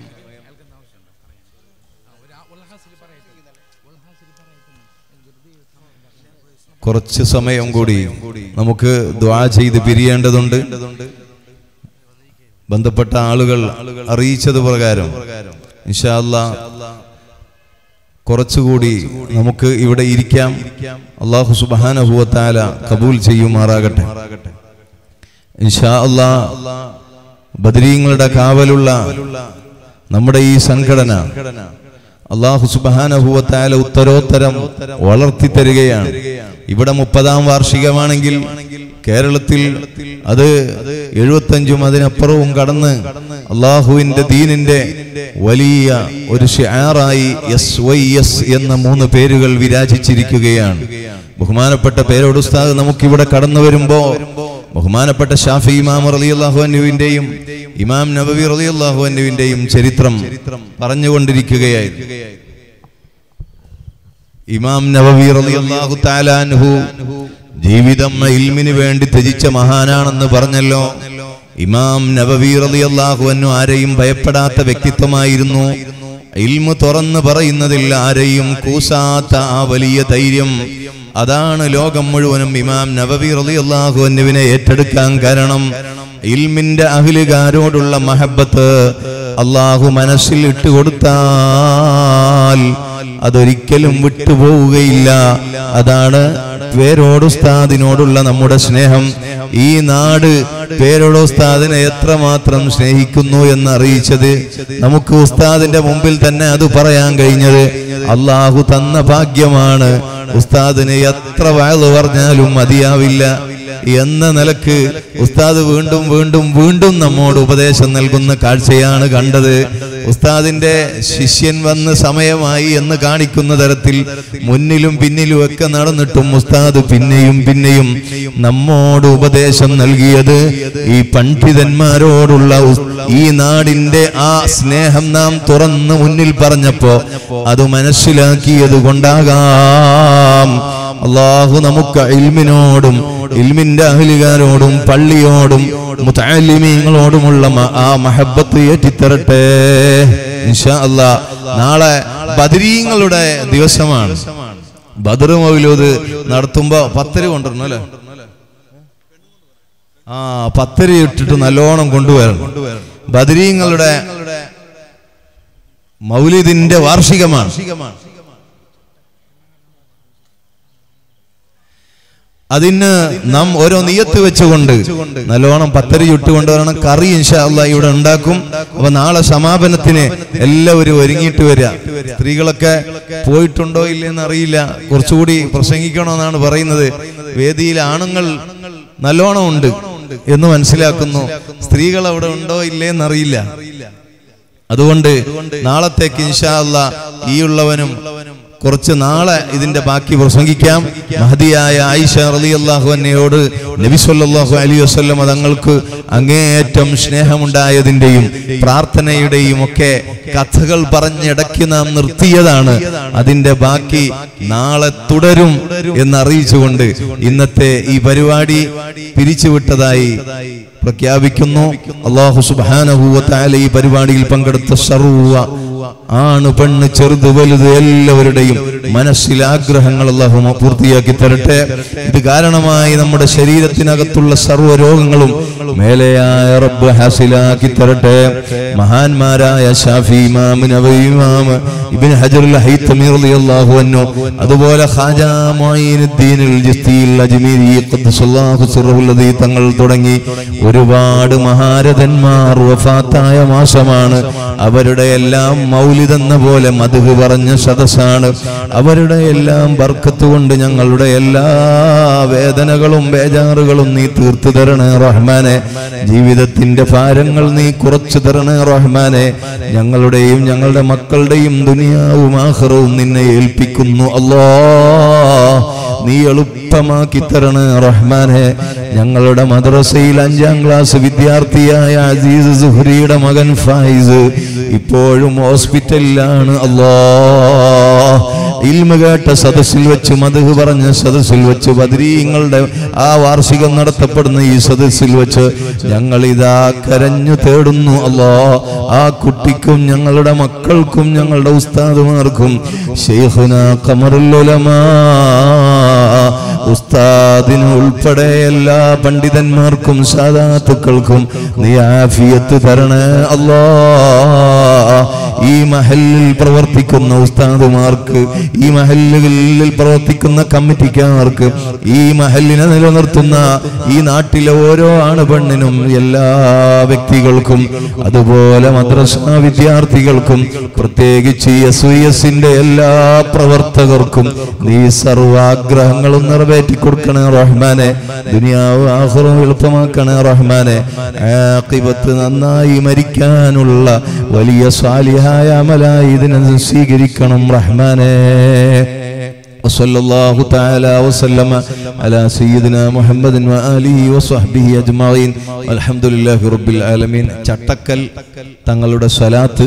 കുറച്ച് സമയം കൂടി നമുക്ക് ദ്വാ ചെയ്ത് പിരിയേണ്ടതുണ്ട് ബന്ധപ്പെട്ട ആളുകൾ അറിയിച്ചത് പ്രകാരം ഇൻഷാ അല്ലാ കുറച്ചുകൂടി നമുക്ക് ഇവിടെ ഇരിക്കാം അള്ളാഹു സുബാനഹുവത്താല കബൂൽ ചെയ്യുമാറാകട്ടെ ഇൻഷാ അല്ലാ ബദരീങ്ങളുടെ കാവലുള്ള നമ്മുടെ ഈ സംഘടന അള്ളാഹു സുബാനഹുവത്താല ഉത്തരോത്തരം വളർത്തി തരികയാണ് ഇവിടെ മുപ്പതാം വാർഷികമാണെങ്കിൽ കേരളത്തിൽ അത് എഴുപത്തഞ്ചും അതിനപ്പുറവും കടന്ന് അള്ളാഹുവിന്റെ ദീനിന്റെ വലിയ ഒരു ഷിആറായി എസ് വൈ എസ് എന്ന മൂന്ന് പേരുകൾ വിരാജിച്ചിരിക്കുകയാണ് ബഹുമാനപ്പെട്ട പേരോട് ഉസ്താദ് നമുക്കിവിടെ കടന്നു വരുമ്പോ ബഹുമാനപ്പെട്ട ഷാഫി ഇമാം റളിയല്ലാഹു അൻഹുവിന്റെയും ഇമാം നബവി റളിയല്ലാഹു അൻഹുവിന്റെയും ചരിത്രം പറഞ്ഞുകൊണ്ടിരിക്കുകയായിരുന്നു ഇമാം നബവി റളിയല്ലാഹു തആല അൻഹു ജീവിതം ഇൽമിന് വേണ്ടി ത്യജിച്ച മഹാനാണെന്ന് പറഞ്ഞല്ലോ ഇമാം നബവി റളിയല്ലാഹു അൻഹു ആരെയും ഭയപ്പെടാത്ത വ്യക്തിത്വമായിരുന്നു ഇൽമു തുറന്ന് പറയുന്നതിൽ ആരെയും കൂസാത്ത ആ വലിയ ധൈര്യം അതാണ് ലോകം മുഴുവനും ഇമാം നബവി റളിയല്ലാഹു അൻഹുവിനെ ഏറ്റെടുക്കാൻ കാരണം ഇൽമിന്റെ അഹിലുകാരോടുള്ള മഹബത്ത് അള്ളാഹു മനസ്സിൽ ഇട്ടുകൊടുത്താൽ അതൊരിക്കലും വിട്ടുപോവുകയില്ല അതാണ് പേരോട് ഉസ്താദിനോടുള്ള നമ്മുടെ സ്നേഹം ഈ നാട് പേരോട് ഉസ്താദിനെ എത്രമാത്രം സ്നേഹിക്കുന്നു എന്ന് അറിയിച്ചത് നമുക്ക് ഉസ്താദിന്റെ മുമ്പിൽ തന്നെ അത് പറയാൻ കഴിഞ്ഞത് അള്ളാഹു തന്ന ഭാഗ്യമാണ് ഉസ്താദിന് എത്ര വയത് പറഞ്ഞാലും മതിയാവില്ല എന്ന നിലക്ക് ഉസ്താദ് വീണ്ടും വീണ്ടും വീണ്ടും നമ്മോട് ഉപദേശം നൽകുന്ന കാഴ്ചയാണ് കണ്ടത് ഉസ്താദിന്റെ ശിഷ്യൻ വന്ന് സമയമായി എന്ന് കാണിക്കുന്ന തരത്തിൽ മുന്നിലും പിന്നിലും ഒക്കെ നടന്നിട്ടും ഉസ്താദ് പിന്നെയും പിന്നെയും നമ്മോട് ഉപദേശം നൽകിയത് ഈ പണ്ഡിതന്മാരോടുള്ള ഉസ്- ഈ നാടിന്റെ ആ സ്നേഹം നാം തുറന്ന് മുന്നിൽ പറഞ്ഞപ്പോ അത് മനസ്സിലാക്കിയത് കൊണ്ടാകാം അള്ളാഹു നമുക്ക് ഇൽമിനോടും ഇൽമിന്റെ അഹലികാരോടും പള്ളിയോടും മുത്തലിമീങ്ങളോടുമുള്ള മ- ആ മഹബത്ത് ഏറ്റിത്തരട്ടെ ഇൻഷാ അല്ലാ നാളെ ബദരീങ്ങളുടെ ദിവസമാണ് ബദർ മൗലൂദ് നടത്തുമ്പോ പത്തരി കൊണ്ടുവരണം അല്ലേ ആ പത്തരി ഇട്ടിട്ട് നല്ലോണം കൊണ്ടുവരണം ബദരീങ്ങളുടെ മൗലിദിന്റെ വാർഷികമാണ് അതിന് നാം ഓരോ നിയത്ത് വെച്ചുകൊണ്ട് നല്ലോണം പത്തരി ചുട്ട് കൊണ്ടുവരണം കറി ഇൻഷാ അല്ലാ ഇവിടെ ഉണ്ടാക്കും അപ്പൊ നാളെ സമാപനത്തിന് എല്ലാവരും ഒരുങ്ങിയിട്ട് വരിക സ്ത്രീകളൊക്കെ പോയിട്ടുണ്ടോ ഇല്ലെന്ന് അറിയില്ല കുറച്ചുകൂടി പ്രസംഗിക്കണമെന്നാണ് പറയുന്നത് വേദിയിൽ ആണുങ്ങൾ നല്ലോണം ഉണ്ട് എന്ന് മനസ്സിലാക്കുന്നു സ്ത്രീകൾ അവിടെ ഉണ്ടോ ഇല്ലേന്ന് അറിയില്ല അതുകൊണ്ട് നാളത്തേക്ക് ഇൻഷാ അല്ലാ ഈ ഉള്ളവനും കുറച്ച് നാളെ ഇതിന്റെ ബാക്കി പ്രസംഗിക്കാം മഹദിയായ ആയിഷ റളിയല്ലാഹു അന്നയോട് നബി സല്ലല്ലാഹു അലൈഹി വസല്ലം തങ്ങൾക്ക് അങ്ങേയറ്റം സ്നേഹമുണ്ടായതിന്റെയും പ്രാർത്ഥനയുടെയും ഒക്കെ കഥകൾ പറഞ്ഞിടയ്ക്ക് നാം നിർത്തിയതാണ് അതിന്റെ ബാക്കി നാളെ തുടരും എന്നറിയിച്ചുകൊണ്ട് ഇന്നത്തെ ഈ പരിപാടി പിരിച്ചുവിട്ടതായി പ്രഖ്യാപിക്കുന്നു അള്ളാഹു സുബ്ഹാനഹു വ തആല ഈ പരിപാടിയിൽ പങ്കെടുത്ത സർവ്വ ആണ് പെണ്ണ് ചെറുത് വലുത് എല്ലാവരുടെയും മനസ്സിലെ ആഗ്രഹങ്ങൾ അള്ളാഹു പൂർത്തിയാക്കി തരട്ടെ ഇത് കാരണമായി നമ്മുടെ ശരീരത്തിനകത്തുള്ള സർവ്വ രോഗങ്ങളും മേലെയായ റബ്ബ് ഹാസിലാക്കി തരട്ടെ മഹാന്മാരായ ഷാഫി ഇമാം നവവി ഇമാം ഇബ്നു ഹജറുൽ ഹൈത്തമി റളിയല്ലാഹു അൻഹു അതുപോലെ ഖാജ മുഈനുദ്ദീൻ അൽ ജിസ്തിൽ അജ്മീരി ഖദ്ദസല്ലാഹു സിർറുൽ ലദീ തങ്ങൾ തുടങ്ങി ഒരുപാട് മഹാരഥന്മാർ വഫാത്തായ മാസമാണ് അവരുടെ എല്ലാം മൗലിദ് എന്ന പോലെ മധു പറഞ്ഞ സദസ്സാണ് അവരുടെ എല്ലാം ബർക്കത്ത് കൊണ്ട് ഞങ്ങളുടെ എല്ലാ വേദനകളും ബേജാറുകളും നീ തീർത്തു തരണേ റഹ്മാനെ ജീവിതത്തിന്റെ ഭാരങ്ങൾ നീ കുറച്ചു തരണേ റഹ്മാനെ ഞങ്ങളുടെയും ഞങ്ങളുടെ മക്കളുടെയും ദുനിയാവും ആഹ്റവും നിന്നെ ഏൽപ്പിക്കുന്നു അല്ലാ നീ എളുപ്പമാക്കി തരണേ റഹ്മാനെ ഞങ്ങളുടെ മദ്രസയിൽ അഞ്ചാം ക്ലാസ് വിദ്യാർത്ഥിയായ അസീസ് സുഹ്രിയുടെ മകൻ ഫായിസ് ഇപ്പോഴും ഹോസ്പിറ്റലിലാണ് അല്ലാ ഇൽമ കേട്ട സദസ്സിൽ വെച്ച് മധു പറഞ്ഞ സദസ്സിൽ വെച്ച് ബദരീങ്ങളുടെ ആ വാർഷികം നടത്തപ്പെടുന്ന ഈ സദസ്സിൽ വെച്ച് ഞങ്ങൾ ഇതാ കരഞ്ഞു തേടുന്നു അല്ലാ ആ കുട്ടിക്കും ഞങ്ങളുടെ മക്കൾക്കും ഞങ്ങളുടെ ഉസ്താദുമാർക്കും ഷെയ്ഖുന ഖമറുൽ ഉലമാ ഉസ്താദിന് ഉൾപ്പെടെ എല്ലാ പണ്ഡിതന്മാർക്കും സാധാത്തുക്കൾക്കും നീ ആഫിയത്ത് തരണേ അല്ലാ ഈ മഹലിൽ പ്രവർത്തിക്കുന്ന ഉസ്താദുമാർക്ക് ഈ മഹല്ലുകളിൽ പ്രവർത്തിക്കുന്ന കമ്മിറ്റിക്കാർക്ക് ഈ മഹലിനെ നിലനിർത്തുന്ന ഈ നാട്ടിലെ ഓരോ ആണ് പെണ്ണിനും എല്ലാ വ്യക്തികൾക്കും അതുപോലെ മദ്രസ വിദ്യാർത്ഥികൾക്കും പ്രത്യേകിച്ച് എസ് വി എസിന്റെ എല്ലാ പ്രവർത്തകർക്കും നീ സർവാഗ്രഹങ്ങളും നിറവേറ്റി കൊടുക്കണേ റഹ്മാനെ ദുനിയാവ് ആഹ്റവും എളുപ്പമാക്കണേ റഹ്മാനെ ആഖിബത്ത് നന്നായി മരിക്കാനുള്ള വലിയ സ്വാലിഹായ അമലായി ഇതിനെ സ്വീകരിക്കണം റഹ്മാനെ وصلى الله تعالى وسلم على سيدنا محمد وآله وصحبه أجمعين والحمد لله رب العالمين ചട്ടക്കൽ തങ്ങളുടെ സ്വലാത്ത്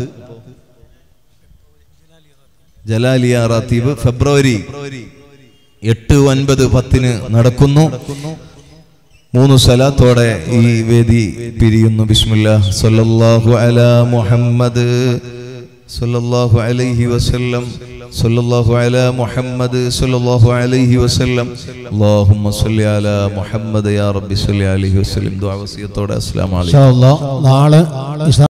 ജലാലിയ റാത്തീബ് ഫെബ്രുവരി എട്ട് ഒൻപത് പത്തിന് നടക്കുന്നു മൂന്ന് സ്വലാത്തോടെ ഈ വേദി പിരിയുന്നു ബിസ്മില്ലാ സല്ലല്ലാഹു അലാ മുഹമ്മദ് സല്ലല്ലാഹു അലൈഹി വസല്ലം സല്ലല്ലാഹു അലാ മുഹമ്മദ് സല്ലല്ലാഹു അലൈഹി വസല്ലം അല്ലാഹുമ്മ സല്ലി അലാ മുഹമ്മദ് യാ റബ്ബി സല്ലി അലൈഹി വസല്ലം ദുആ വസിയത്തോടെ അസ്സലാമു അലൈക്കും
നാളെ